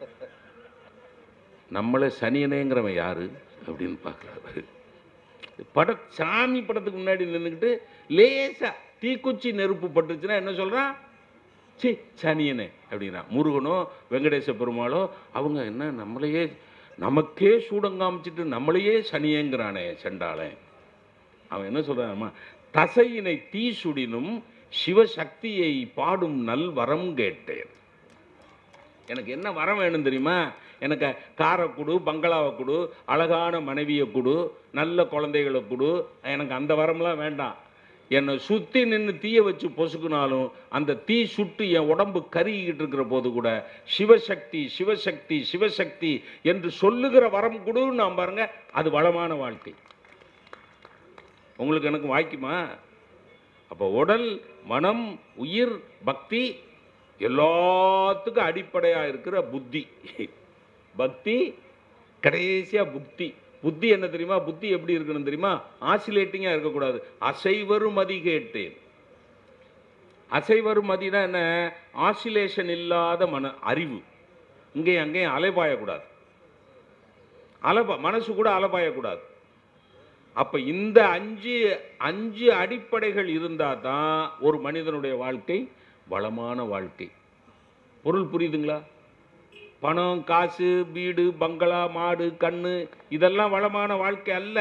நம்மளை சனியனேங்கிறவன் யாரு அப்படின்னு பார்க்குறாரு பட சாமி படத்துக்கு முன்னாடி நின்றுக்கிட்டு லேசா தீக்குச்சி நெருப்பு பட்டுச்சுன்னா என்ன சொல்றான் சி சனியனே அப்படிங்கிறான் முருகனோ வெங்கடேச பெருமாளோ அவங்க என்ன நம்மளையே நமக்கே சூடம் காமிச்சிட்டு நம்மளையே சனியேங்கிறானே செண்டாளன் அவன் என்ன சொல்றான் தசையினை தீ சுடினும் சிவசக்தியை பாடும் நல் வரம் கேட்டேன் எனக்கு என்ன வரம் வேணும் தெரியுமா எனக்கு காரை கொடு பங்களாவை கொடு அழகான மனைவியை கொடு நல்ல குழந்தைகளை கொடு எனக்கு அந்த வரம்லாம் வேண்டாம் என்னை சுற்றி நின்று தீயை வச்சு பொசுக்குனாலும் அந்த தீ சுட்டு என் உடம்பு கருகிக்கிட்டு இருக்கிற போது கூட சிவசக்தி சிவசக்தி சிவசக்தி என்று சொல்லுகிற வரம் கொடுன்னு நான் பாருங்க அது வளமான வாழ்க்கை உங்களுக்கு எனக்கு வாய்க்குமா அப்போ உடல் மனம் உயிர் பக்தி எல்லாத்துக்கும் அடிப்படையாக இருக்கிற புத்தி பக்தி கடைசியா புத்தி புத்தி என்ன தெரியுமா புத்தி எப்படி இருக்கணும் தெரியுமா ஆசிலேட்டிங்காக இருக்கக்கூடாது அசைவரும் மதி கேட்டேன் அசைவரும் மதினா என்ன ஆசிலேஷன் இல்லாத மன அறிவு இங்கேயும் அங்கேயும் அலைபாயக்கூடாது அலபா மனசு கூட அலபாயக்கூடாது அப்ப இந்த அஞ்சு அஞ்சு அடிப்படைகள் இருந்தால் தான் ஒரு மனிதனுடைய வாழ்க்கை வளமான வாழ்க்கை பொருள் புரியுதுங்களா பணம் காசு வீடு பங்களா மாடு கண்ணு இதெல்லாம் வளமான வாழ்க்கை அல்ல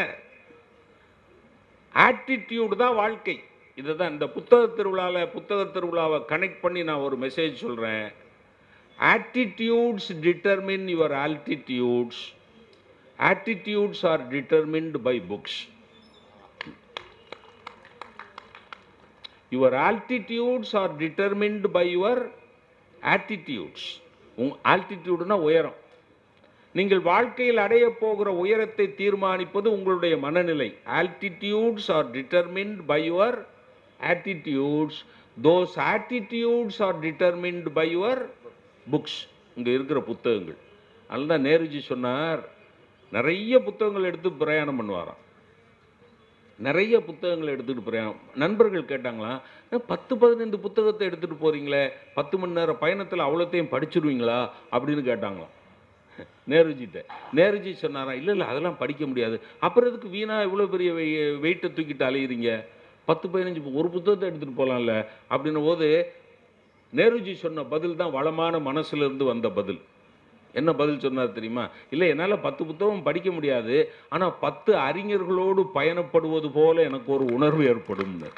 ஆட்டிடியூடு தான் வாழ்க்கை இதை தான் இந்த புத்தக திருவிழாவில் புத்தக திருவிழாவை கனெக்ட் பண்ணி நான் ஒரு மெசேஜ் சொல்கிறேன் attitudes determine your altitudes attitudes are determined by books your altitudes are determined by your attitudes உங் ஆல்டிடியூடுனா உயரம் நீங்கள் வாழ்க்கையில் அடைய போகிற உயரத்தை தீர்மானிப்பது உங்களுடைய மனநிலை altitudes are determined by your attitudes those attitudes are determined by your books இங்கே இருக்கிற புத்தகங்கள் அதனால தான் நேருஜி சொன்னார் நிறைய புத்தகங்கள் எடுத்து பிரயாணம் பண்ணுவாராம் நிறைய புத்தகங்களை எடுத்துகிட்டு பிரயாணம் நண்பர்கள் கேட்டாங்களா "ஏன் பத்து பதினைந்து புத்தகத்தை எடுத்துகிட்டு போகிறீங்களே பத்து மணி நேரம் பயணத்தில் அவ்வளோத்தையும் படிச்சிருவீங்களா அப்படின்னு கேட்டாங்களாம் நேருஜிட்ட நேருஜி சொன்னாரா இல்லை இல்லை அதெல்லாம் படிக்க முடியாது அப்புறம் எதுக்கு வீணா இவ்வளோ பெரிய வெயிட்டை தூக்கிட்டு அலையுறீங்க பத்து பதினஞ்சு பு- ஒரு புத்தகத்தை எடுத்துகிட்டு போகலாம்ல அப்படின்னும் போது நேருஜி சொன்ன பதில் தான் வளமான மனசுல இருந்து வந்த பதில் என்ன பதில் சொன்னார் தெரியுமா இல்லை என்னால் பத்து புத்தகம் படிக்க முடியாது ஆனால் பத்து அறிஞர்களோடு பயணப்படுவது போல எனக்கு ஒரு உணர்வு ஏற்படும்னு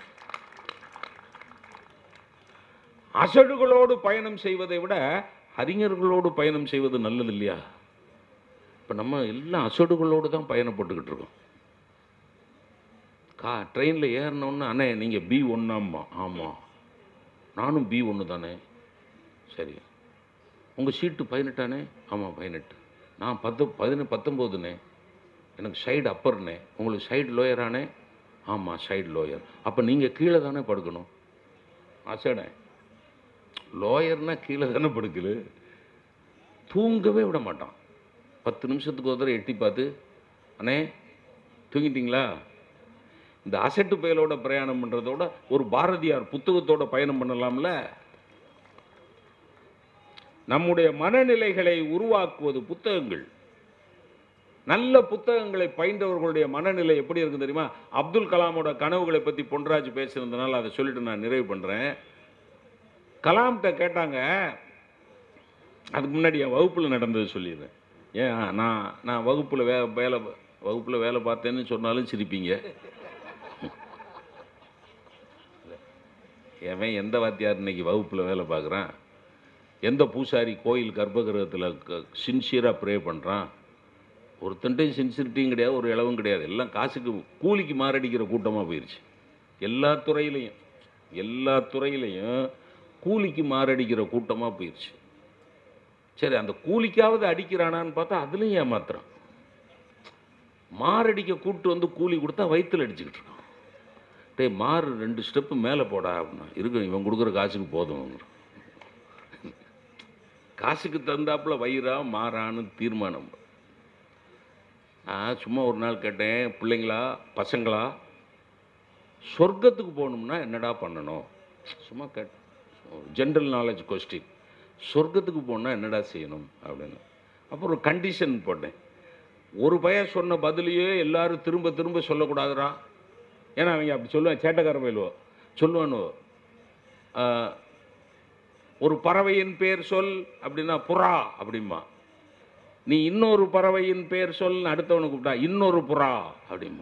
அசடுகளோடு பயணம் செய்வதை விட அறிஞர்களோடு பயணம் செய்வது நல்லது இல்லையா இப்போ நம்ம எல்லாம் அசடுகளோடு தான் பயணப்பட்டுக்கிட்டு இருக்கோம் கா ட்ரெயினில் ஏறினோன்னு அண்ணே நீங்கள் பி ஒன்னாம்மா ஆமாம் நானும் பி ஒன்று தானே சரி உங்கள் சீட்டு பதினெட்டானே ஆமாம் பதினெட்டு நான் பத்து பதின பத்தொம்போதுண்ணே எனக்கு சைடு அப்பர்னே உங்களுக்கு சைடு லோயரானே ஆமாம் சைடு லோயர் அப்போ நீங்கள் கீழே தானே படுக்கணும் அசடே லோயர்னா கீழே தானே படுக்கல தூங்கவே விட மாட்டான் பத்து நிமிஷத்துக்கு ஒரு தடவை எட்டி பார்த்து அண்ணே தூங்கிட்டீங்களா இந்த அசட்டு பயலோட பிரயாணம் பண்ணுறதோட ஒரு பாரதியார் புத்தகத்தோட பயணம் பண்ணலாம்ல நம்முடைய மனநிலைகளை உருவாக்குவது புத்தகங்கள் நல்ல புத்தகங்களை பயின்றவர்களுடைய மனநிலை எப்படி இருக்கு தெரியுமா அப்துல் கலாமோட கனவுகளை பற்றி பொன்ராஜ் பேசுனதுனால அதை சொல்லிட்டு நான் நிறைவு பண்ணுறேன் கலாம்கிட்ட கேட்டாங்க அதுக்கு முன்னாடி என் வகுப்பில் நடந்தது சொல்லிடுறேன் ஏன் நான் நான் வகுப்பில் வே வேலை வகுப்பில் வேலை பார்த்தேன்னு சொன்னாலும் சிரிப்பீங்க எவன் எந்த வாத்தியார் இன்னைக்கு வகுப்பில் வேலை பார்க்குறான் எந்த பூசாரி கோயில் கர்ப்பகிரகத்தில் சின்சியராக ப்ரே பண்ணுறான் ஒருத்தன்ட்டையும் சின்சியரிட்டியும் கிடையாது ஒரு இளவும் கிடையாது எல்லாம் காசுக்கு கூலிக்கு மாரடிக்கிற கூட்டமாக போயிடுச்சு எல்லா துறையிலையும் எல்லா துறையிலையும் கூலிக்கு மாரடிக்கிற கூட்டமாக போயிடுச்சு சரி அந்த கூலிக்காவது அடிக்கிறானான்னு பார்த்தா அதுலேயும் ஏமாத்துறான் மாரடிக்க கூட்டு வந்து கூலி கொடுத்தா வயித்துல அடிச்சுக்கிட்டு இருக்கான் டேய் மாறு ரெண்டு ஸ்டெப்பு மேலே போடா அப்படின்னா இருக்கு இவன் கொடுக்குற காசுக்கு போதும் காசுக்கு தந்தாப்புல வயிறா மாறான்னு தீர்மானம் நான் சும்மா ஒரு நாள் கேட்டேன் பிள்ளைங்களா பசங்களா சொர்க்கத்துக்கு போகணும்னா என்னடா பண்ணணும் சும்மா கேட்டேன் ஜென்ரல் நாலேஜ் கொஸ்டின் சொர்க்கத்துக்கு போகணும்னா என்னடா செய்யணும் அப்படின்னு அப்புறம் ஒரு கண்டிஷன் போட்டேன் ஒரு பையன் சொன்ன பதிலையே எல்லாரும் திரும்ப திரும்ப சொல்லக்கூடாதுடா ஏன்னா அவங்க அப்படி சொல்லுவான் சேட்டக்கார பயிலுவோ சொல்லுவானோ ஆஹ், ஒரு பறவையின் பேர் சொல் அப்படின்னா புறா அப்படிம்பா நீ இன்னொரு பறவையின் பேர் சொல் அடுத்தவனை கூப்பிட்டா இன்னொரு புறா அப்படிம்பா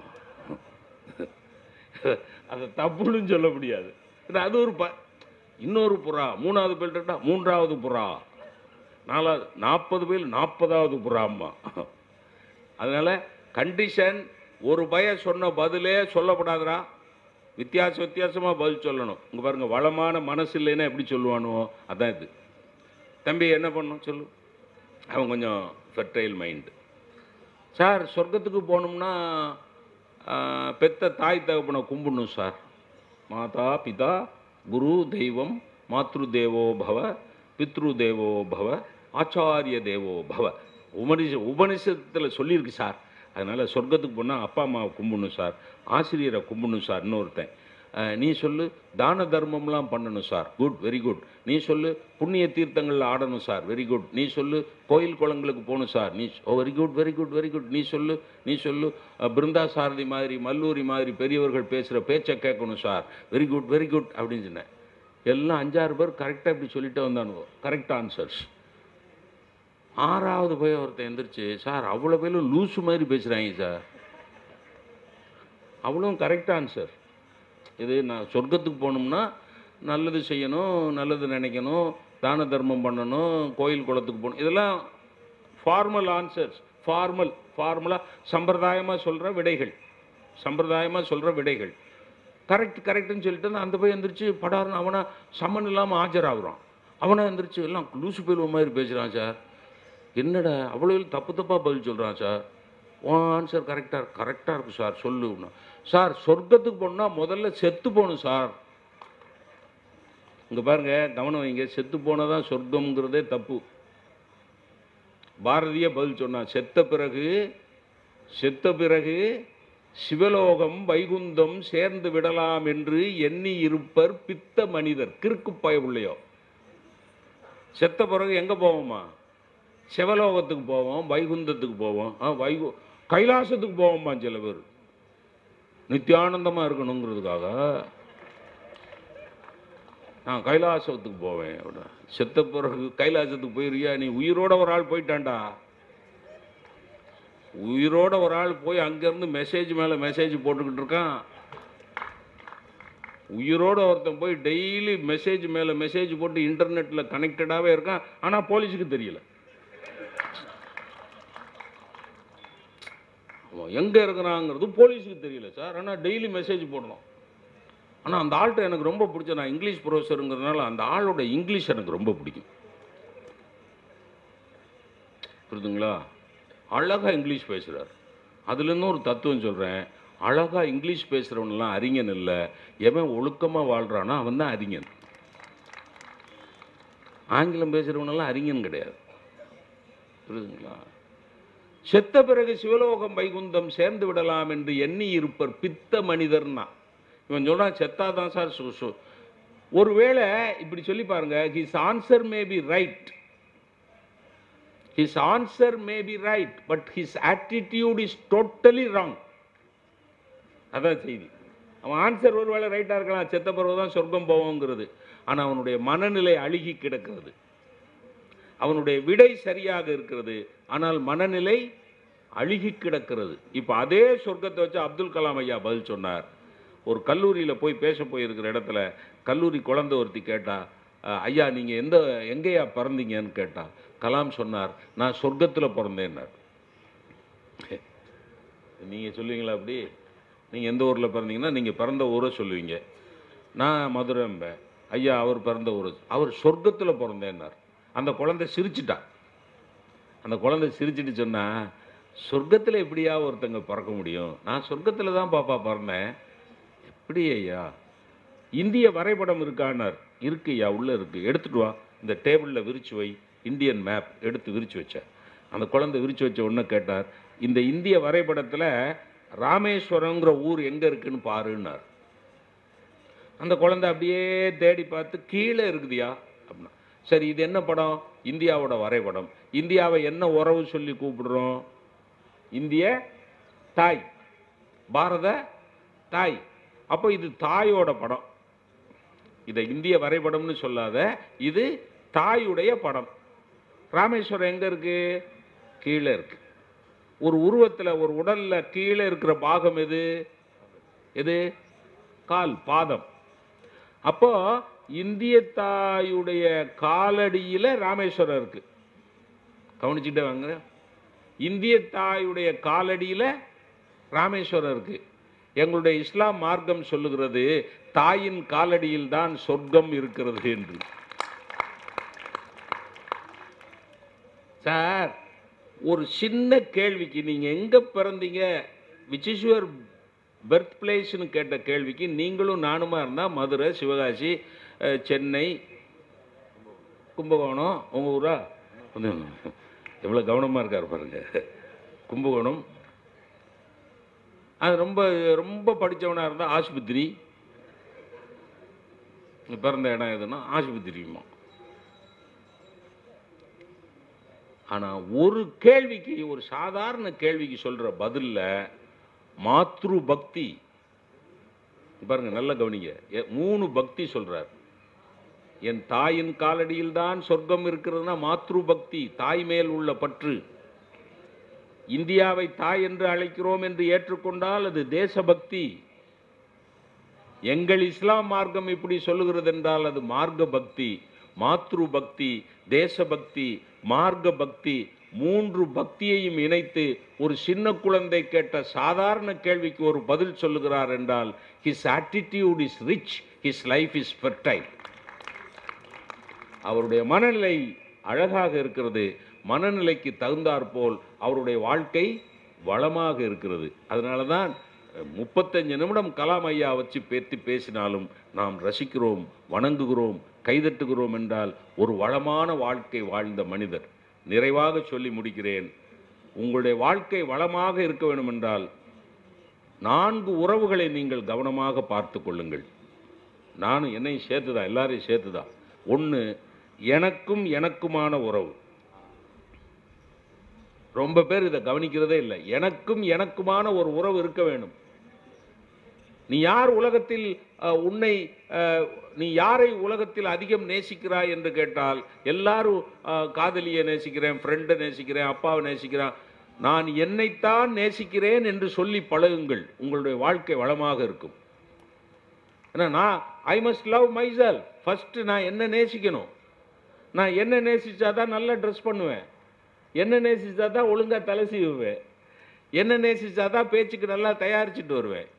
அதை தப்புன்னு சொல்ல முடியாது இது அது ஒரு ப இன்னொரு புறா மூணாவது பேர்ட்டா மூன்றாவது புறா நாலாவது நாற்பது பேர் நாற்பதாவது புறாம்மா அதனால கண்டிஷன் ஒரு பய சொன்ன பதிலே சொல்லப்படாதுடா வித்தியாச வித்தியாசமாக பதில் சொல்லணும் இங்கே பாருங்க வளமான மனசு இல்லைன்னா எப்படி சொல்லுவானோ அதான் இது தம்பி என்ன பண்ணும் சொல்லு அவன் கொஞ்சம் ஃபெர்டைல் மைண்டு சார் சொர்க்கத்துக்கு போகணும்னா ஆஹ், பெத்த தாய் தகப்பனை கும்பிடணும் சார் மாதா பிதா குரு தெய்வம் மாத்ரு தேவோ பவ பித்ரு தேவோ பவ ஆச்சாரிய தேவோ பவ உபனிஷ உபனிஷத்தில் சொல்லியிருக்கு சார் அதனால் சொர்க்கத்துக்கு போனால் அப்பா அம்மாவை கும்பிடணும் சார் ஆசிரியரை கும்பிடணும் சார் இன்னொருத்தன் அஹ், நீ சொல்லு தான தர்மம்லாம் பண்ணணும் சார் குட் வெரி குட் நீ சொல்லு புண்ணிய தீர்த்தங்களில் ஆடணும் சார் வெரி குட் நீ சொல்லு கோயில் குளங்களுக்கு போகணும் சார் நீ oh very good very good very good நீ சொல்லு நீ சொல்லு அஹ், பிருந்தா சாரதி மாதிரி மல்லூரி மாதிரி பெரியவர்கள் பேசுகிற பேச்சை கேட்கணும் sir very good very good அப்படின்னு சொன்னேன் எல்லாம் அஞ்சாறு பேர் கரெக்டாக இப்படி சொல்லிட்டு வந்தானுவோ கரெக்ட் ஆன்சர்ஸ் ஆறாவது போய் ஒருத்தன் எந்திரிச்சு சார் அவ்வளோ பேரும் லூசு மாதிரி பேசுகிறாங்க சார் அவ்வளோ கரெக்ட் ஆன்சர் இது நான் சொர்க்கத்துக்கு போகணும்னா நல்லது செய்யணும் நல்லது நினைக்கணும் தான தர்மம் பண்ணணும் கோயில் குளத்துக்கு போகணும் இதெல்லாம் ஃபார்மல் ஆன்சர்ஸ் ஃபார்மல் ஃபார்மலாக சம்பிரதாயமாக சொல்கிற விடைகள் சம்பிரதாயமாக சொல்கிற விடைகள் கரெக்ட் கரெக்டுன்னு சொல்லிட்டு நான் அந்த போய் எந்திரிச்சு படாருன்னு அவனை சம்மன் இல்லாமல் ஆஜராகுறான் அவனை எந்திரிச்சு எல்லாம் லூசு பேலுவ மாதிரி பேசுகிறான் சார் என்னடா அவ்வளோ தப்பு தப்பாக பதில் சொல்கிறான் சார் உன் ஆன்சர் கரெக்டாக கரெக்டாக இருக்கு சார் சொல்லுன்னா சார் சொர்க்கத்துக்கு போகணுன்னா முதல்ல செத்து போகணும் சார் இங்கே பாருங்க கவனம் வைங்க செத்து போனால் தான் சொர்க்கம்ங்கிறதே தப்பு பாரதிய பதில் சொன்னான் செத்த பிறகு செத்த பிறகு சிவலோகம் வைகுந்தம் சேர்ந்து விடலாம் என்று எண்ணி இருப்பர் பித்த மனிதர் கிறுக்கு பயவுள்ளையோ செத்த பிறகு எங்கே போவோமா சிவலோகத்துக்கு போவோம் வைகுந்தத்துக்கு போவோம் ஆ வைகு கைலாசத்துக்கு போவோம்மா சில பேர் நித்தியானந்தமாக இருக்கணுங்கிறதுக்காக நான் கைலாசத்துக்கு போவேன் அப்படின்னா செத்த பிறகு கைலாசத்துக்கு போயிருக்கியா நீ உயிரோட ஒரு ஆள் போயிட்டான்டா உயிரோட ஒரு ஆள் போய் அங்கேருந்து மெசேஜ் மேலே மெசேஜ் போட்டுக்கிட்டு இருக்கான் உயிரோட ஒருத்தன் போய் டெய்லி மெசேஜ் மேலே மெசேஜ் போட்டு இன்டர்நெட்டில் கனெக்டடாகவே இருக்கான் ஆனால் போலீஸுக்கு தெரியல அவன் எங்கே இருக்கிறாங்கிறது போலீஸுக்கு தெரியல சார் ஆனால் டெய்லி மெசேஜ் போடணும் ஆனால் அந்த ஆள்கிட்ட எனக்கு ரொம்ப பிடிச்ச நான் இங்கிலீஷ் ப்ரொஃபஸருங்கிறதுனால அந்த ஆளோட இங்கிலீஷ் எனக்கு ரொம்ப பிடிக்கும் புரியுதுங்களா அழகாக இங்கிலீஷ் பேசுகிறார் அதுலேருந்து ஒரு தத்துவம் சொல்கிறேன் அழகாக இங்கிலீஷ் பேசுகிறவனெல்லாம் அறிஞன் இல்லை எவன் ஒழுக்கமாக வாழ்கிறானோ அவன் தான் அறிஞன் ஆங்கிலம் பேசுகிறவனெல்லாம் அறிஞன் கிடையாது புரியுதுங்களா செத்த பிறகு சிவலோகம் வைகுந்தம் சேர்ந்து விடலாம் என்று எண்ணி இருப்பர் பித்த மனிதர்னா இவன் சொல்றான் செத்தாதான் சார் சு சு ஒருவேளை இப்படி சொல்லி பாருங்க his answer may be right his answer may be right but his attitude is totally wrong அதான் செய்தி அவன் ஆன்சர் ஒருவேளை ரைட்டாக இருக்கலாம் செத்த பிறகு தான் சொர்க்கம் போவோங்கிறது ஆனால் அவனுடைய மனநிலை அழுகி கிடக்கிறது அவனுடைய விடை சரியாக இருக்கிறது ஆனால் மனநிலை அழுகி கிடக்கிறது இப்போ அதே சொர்க்கத்தை வச்சு அப்துல் கலாம் ஐயா பதில் சொன்னார் ஒரு கல்லூரியில் போய் பேச போயிருக்கிற இடத்துல கல்லூரி குழந்தை ஒருத்தி கேட்டா "அஹ், ஐயா நீங்கள் எந்த எங்கேயா பிறந்தீங்கன்னு கேட்டா கலாம் சொன்னார் நான் சொர்க்கத்தில் பிறந்தேன்னார் நீங்கள் சொல்லுவீங்களா அப்படி நீங்கள் எந்த ஊரில் பிறந்தீங்கன்னா நீங்கள் பிறந்த ஊரை சொல்லுவீங்க நான் மதுரைம்பேன் ஐயா அவர் பிறந்த ஊர் அவர் சொர்க்கத்தில் பிறந்தேன்னார் அந்த குழந்தை சிரிச்சிட்டா அந்த குழந்தை சிரிச்சிட்டு சொன்னா சொர்க்கத்தில் எப்படியா ஒருத்தங்க பிறக்க முடியும் நான் சொர்க்கத்தில் தான் பாப்பா பிறந்தேன் எப்படி ஐயா இந்திய வரைபடம் இருக்கானார் இருக்கு ஐயா உள்ளே இருக்கு எடுத்துட்டு வா இந்த டேபிளில் விரிச்சு வை இந்தியன் மேப் எடுத்து விரிச்சு வச்சேன் அந்த குழந்தை விரிச்சு வச்ச உடனே கேட்டார் இந்த இந்திய வரைபடத்தில் ராமேஸ்வரங்கிற ஊர் எங்கே இருக்குன்னு பாருன்னார் அந்த குழந்தை அப்படியே தேடி பார்த்து கீழே இருக்குதுயா அப்படின்னா சரி இது என்ன படம் இந்தியாவோட வரைபடம் இந்தியாவை என்ன உறவு சொல்லி கூப்பிடுறோம் இந்திய தாய் பாரத தாய் அப்போ இது தாயோட படம் இதை இந்திய வரைபடம்னு சொல்லாத இது தாயுடைய படம் ராமேஸ்வரம் எங்க இருக்கு கீழே இருக்கு ஒரு உருவத்துல ஒரு உடல்ல கீழே இருக்கிற பாகம் எது எது கால் பாதம் அப்போ இந்திய தாயுடைய காலடியில ராமேஸ்வரம் இருக்கு கவனிச்சுட்டே வாங்க இந்திய தாயுடைய காலடியில ராமேஸ்வரம் இருக்கு எங்களுடைய இஸ்லாம் மார்க்கம் சொல்லுகிறது தாயின் காலடியில் தான் சொர்க்கம் இருக்கிறது என்று சார் ஒரு சின்ன கேள்விக்கு நீங்க எங்க பிறந்தீங்க விச் இஸ் யுவர் பர்த் பிளேஸ்னு கேட்ட கேள்விக்கு நீங்களும் நானுமா இருந்தால் மதுரை சிவகாசி அஹ், சென்னை கும்பகோணம் உங்கள் ஊரா கொஞ்சம் எவ்வளோ கவனமாக இருக்கார் பாருங்க கும்பகோணம் அது ரொம்ப ரொம்ப படித்தவனாக இருந்தால் ஆஸ்பத்திரி பிறந்த இடம் எதுன்னா ஆஸ்பத்திரியுமா ஆனால் ஒரு கேள்விக்கு ஒரு சாதாரண கேள்விக்கு சொல்கிற பதில்ல மாத்ரு பக்தி பாருங்க நல்ல கவனிங்க எ- மூணு பக்தி சொல்றார் என் தாயின் காலடியில் தான் சொர்க்கம் இருக்கிறதுனா மாத்ரு பக்தி தாய் மேல் உள்ள பற்று இந்தியாவை தாய் என்று அழைக்கிறோம் என்று ஏற்றுக்கொண்டால் அது தேசபக்தி எங்கள் இஸ்லாம் மார்க்கம் இப்படி சொல்லுகிறது என்றால் அது மார்க்க பக்தி மாத்ரு பக்தி தேசபக்தி மார்க்க பக்தி மூன்று பக்தியையும் இணைத்து ஒரு சின்ன குழந்தை கேட்ட சாதாரண கேள்விக்கு ஒரு பதில் சொல்லுகிறார் என்றால் his attitude is rich his life is fertile அவருடைய மனநிலை அழகாக இருக்கிறது மனநிலைக்கு தகுந்தாற்போல் அவருடைய வாழ்க்கை வளமாக இருக்கிறது அதனால தான் முப்பத்தஞ்சு நிமிடம் கலாம் ஐயா வச்சு பேத்தி பேசினாலும் நாம் ரசிக்கிறோம் வணங்குகிறோம் கைதட்டுகிறோம் என்றால் ஒரு வளமான வாழ்க்கை வாழ்ந்த மனிதர் நிறைவாக சொல்லி முடிக்கிறேன் உங்களுடைய வாழ்க்கை வளமாக இருக்க வேண்டும் என்றால் நான்கு உறவுகளை நீங்கள் கவனமாக பார்த்து கொள்ளுங்கள் நானும் என்னையும் சேர்த்துதான் எல்லாரையும் சேர்த்துதான் ஒன்று எனக்கும் எனக்குமான உறவு ரொம்ப பேர் இதை கவனிக்கிறதே இல்லை எனக்கும் எனக்குமான ஒரு உறவு இருக்க வேண்டும் நீ யார் உலகத்தில் அஹ், உன்னை அஹ், நீ யாரை உலகத்தில் அதிகம் நேசிக்கிறாய் என்று கேட்டால் எல்லாரும் அஹ், காதலியை நேசிக்கிறேன் ஃப்ரெண்டை நேசிக்கிறேன் அப்பாவை நேசிக்கிறேன் நான் என்னைத்தான் நேசிக்கிறேன் என்று சொல்லி பழகுங்கள் உங்களுடைய வாழ்க்கை வளமாக இருக்கும் ஏன்னா நான் I must love myself first நான் என்ன நேசிக்கணும் நான் என்ன நேசிச்சா தான் நல்லா ட்ரெஸ் பண்ணுவேன் என்ன நேசிச்சா தான் ஒழுங்காக தலை சீவுவேன் என்ன நேசிச்சா தான் பேச்சுக்கு நல்லா தயாரிச்சுட்டு வருவேன்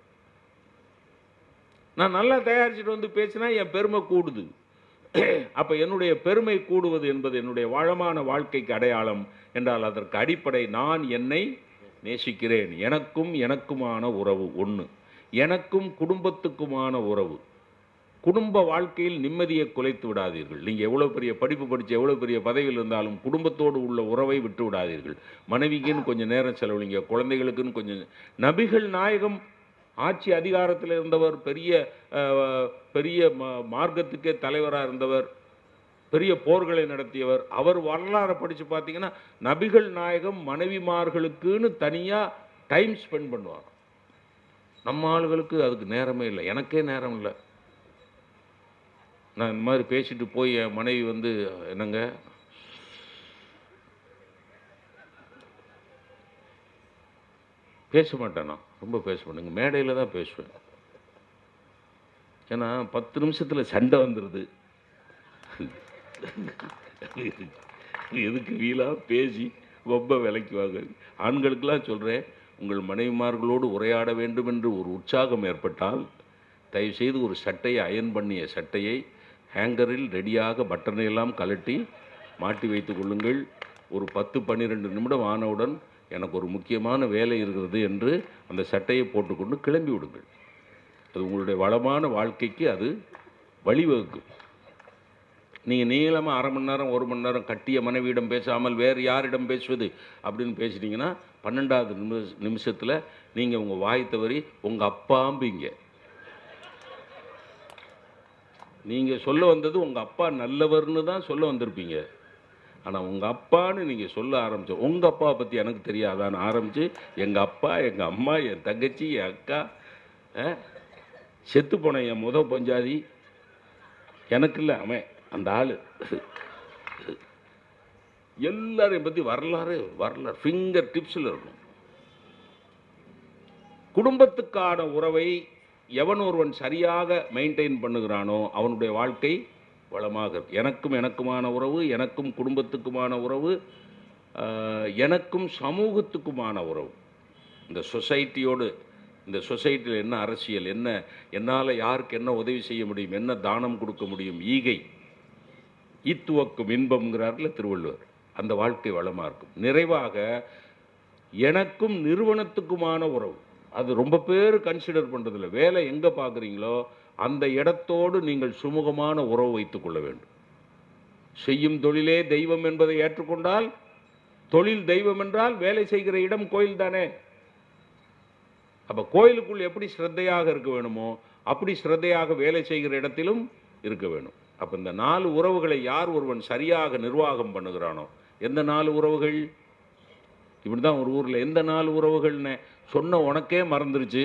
நான் நல்லா தயாரிச்சுட்டு வந்து பேசினா என் பெருமை கூடுது அப்போ என்னுடைய பெருமை கூடுவது என்பது என்னுடைய வளமான வாழ்க்கைக்கு அடையாளம் என்றால் அதற்கு அடிப்படை நான் என்னை நேசிக்கிறேன் எனக்கும் எனக்குமான உறவு ஒன்று எனக்கும் குடும்பத்துக்குமான உறவு குடும்ப வாழ்க்கையில் நிம்மதியை குலைத்து விடாதீர்கள் நீங்கள் எவ்வளோ பெரிய படிப்பு படித்து எவ்வளோ பெரிய பதவியில் இருந்தாலும் குடும்பத்தோடு உள்ள உறவை விட்டு விடாதீர்கள் மனைவிக்குன்னு கொஞ்சம் நேரம் செலவழிங்க குழந்தைகளுக்குன்னு கொஞ்சம் நபிகள் நாயகம் ஆட்சி அதிகாரத்தில் இருந்தவர் பெரிய அஹ், பெரிய ம- மார்க்கத்துக்கே தலைவராக இருந்தவர் பெரிய போர்களை நடத்தியவர் அவர் வரலாறை படித்து பார்த்தீங்கன்னா நபிகள் நாயகம் மனைவிமார்களுக்குன்னு தனியாக டைம் ஸ்பெண்ட் பண்ணுவார் நம்ம ஆளுகளுக்கு அதுக்கு நேரமே இல்லை எனக்கே நேரம் இல்லை நான் இந்த மாதிரி பேசிட்டு போய் என் மனைவி வந்து என்னங்க பேச மாட்டேன் நான் ரொம்ப பேச மாட்டேங்க மேடையில் தான் பேசுவேன் ஏன்னா பத்து நிமிஷத்தில் சண்டை வந்துடுது எதுக்கு வீலாக பேசி ரொம்ப விலைக்கு வாங்க ஆண்களுக்கெல்லாம் சொல்கிறேன் உங்கள் மனைவிமார்களோடு உரையாட வேண்டும் என்று ஒரு உற்சாகம் ஏற்பட்டால் தயவுசெய்து ஒரு சட்டையை அயன் பண்ணிய சட்டையை ஹேங்கரில் ரெடியாக பட்டனை எல்லாம் கழட்டி மாட்டி வைத்துக் கொள்ளுங்கள் ஒரு பத்து பன்னிரெண்டு நிமிடம் ஆனவுடன் எனக்கு ஒரு முக்கியமான வேலை இருக்கிறது என்று அந்த சட்டையை போட்டுக்கொண்டு கிளம்பி விடுங்கள் அது உங்களுடைய வளமான வாழ்க்கைக்கு அது வழிவகுக்கும் நீங்கள் நீளமாக அரை மணி நேரம் ஒரு மணி நேரம் கட்டிய மனைவியிடம் பேசாமல் வேறு யாரிடம் பேசுவது அப்படின்னு பேசிட்டீங்கன்னா பன்னெண்டாவது நிமிஷ நிமிஷத்தில் நீங்கள் உங்கள் வாய் தவறி உங்கள் அப்பாம்பிங்க நீங்கள் சொல்ல வந்தது உங்கள் அப்பா நல்லவர்னு தான் சொல்ல வந்திருப்பீங்க ஆனால் உங்கள் அப்பான்னு நீங்கள் சொல்ல ஆரம்பிச்ச உங்கள் அப்பாவை பற்றி எனக்கு தெரியாதான்னு ஆரம்பித்து எங்கள் அப்பா எங்கள் அம்மா என் தங்கச்சி என் அக்கா அஹ், செத்து போன என் முத பஞ்சாதி எனக்கு இல்லை அவன் அந்த ஆள் எல்லாரையும் பற்றி வரலாறு வரலாறு ஃபிங்கர் டிப்ஸில் இருக்கும் குடும்பத்துக்கான உறவை எவன் ஒருவன் சரியாக மெயின்டைன் பண்ணுகிறானோ அவனுடைய வாழ்க்கை வளமாக இருக்கும் எனக்கும் எனக்குமான உறவு எனக்கும் குடும்பத்துக்குமான உறவு ஆஹ், எனக்கும் சமூகத்துக்குமான உறவு இந்த சொசைட்டியோடு இந்த சொசைட்டியில் என்ன அரசியல் என்ன என்னால் யாருக்கு என்ன உதவி செய்ய முடியும் என்ன தானம் கொடுக்க முடியும் ஈகை ஈத்துவக்கும் இன்பம்ங்கிறார்ல திருவள்ளுவர் அந்த வாழ்க்கை வளமாக இருக்கும் நிறைவாக எனக்கும் நிறுவனத்துக்குமான உறவு அது ரொம்ப பேர் கன்சிடர் பண்ணுறதில்ல வேலை எங்கே பார்க்குறீங்களோ அந்த இடத்தோடு நீங்கள் சுமூகமான உறவு வைத்துக் கொள்ள வேண்டும் செய்யும் தொழிலே தெய்வம் என்பதை ஏற்றுக்கொண்டால் தொழில் தெய்வம் என்றால் வேலை செய்கிற இடம் கோயில் தானே அப்போ கோயிலுக்குள் எப்படி ஸ்ரத்தையாக இருக்க வேணுமோ அப்படி ஸ்ரத்தையாக வேலை செய்கிற இடத்திலும் இருக்க வேணும் அப்போ இந்த நாலு உறவுகளை யார் ஒருவன் சரியாக நிர்வாகம் பண்ணுகிறானோ எந்த நாலு உறவுகள் இப்படி தான் ஒரு ஊரில் எந்த நாலு உறவுகள்னு சொன்ன உனக்கே மறந்துருச்சு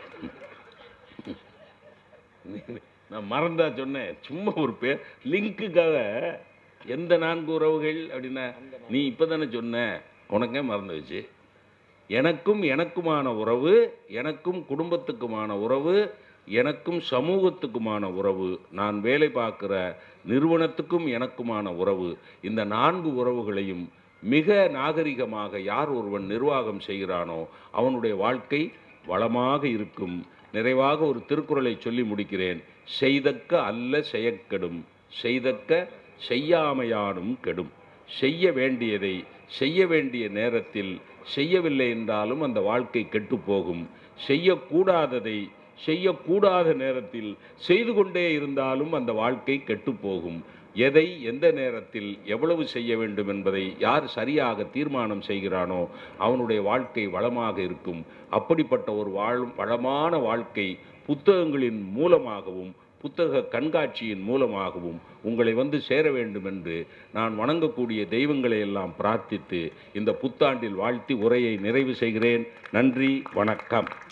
நான் மறந்தா சொன்னேன் சும்மா ஒரு பேர் லிங்க்குக்காக எந்த நான்கு உறவுகள் அப்படின்னா நீ இப்போ தானே சொன்ன உனக்கே மறந்துருச்சு எனக்கும் எனக்குமான உறவு எனக்கும் குடும்பத்துக்குமான உறவு எனக்கும் சமூகத்துக்குமான உறவு நான் வேலை பார்க்குற நிறுவனத்துக்கும் எனக்குமான உறவு இந்த நான்கு உறவுகளையும் மிக நாகரிகமாக யார் ஒருவன் நிர்வாகம் செய்கிறானோ அவனுடைய வாழ்க்கை வளமாக இருக்கும் நிறைவாக ஒரு திருக்குறளை சொல்லி முடிக்கிறேன் செய்தக்க அல்ல செயக்கெடும் செய்தக்க செய்யாமையானும் கெடும் செய்ய வேண்டியதை செய்ய வேண்டிய நேரத்தில் செய்யவில்லை என்றாலும் அந்த வாழ்க்கை கெட்டுப்போகும் செய்யக்கூடாததை செய்யக்கூடாத நேரத்தில் செய்து கொண்டே இருந்தாலும் அந்த வாழ்க்கை கெட்டுப்போகும் எதை எந்த நேரத்தில் எவ்வளவு செய்ய வேண்டும் என்பதை யார் சரியாக தீர்மானம் செய்கிறானோ அவனுடைய வாழ்க்கை வளமாக இருக்கும் அப்படிப்பட்ட ஒரு வாழும் வளமான வாழ்க்கை புத்தகங்களின் மூலமாகவும் புத்தக கண்காட்சியின் மூலமாகவும் உங்களை வந்து சேர வேண்டும் என்று நான் வணங்கக்கூடிய தெய்வங்களை எல்லாம் பிரார்த்தித்து இந்த புத்தாண்டில் வாழ்த்தி உரையை நிறைவு செய்கிறேன் நன்றி வணக்கம்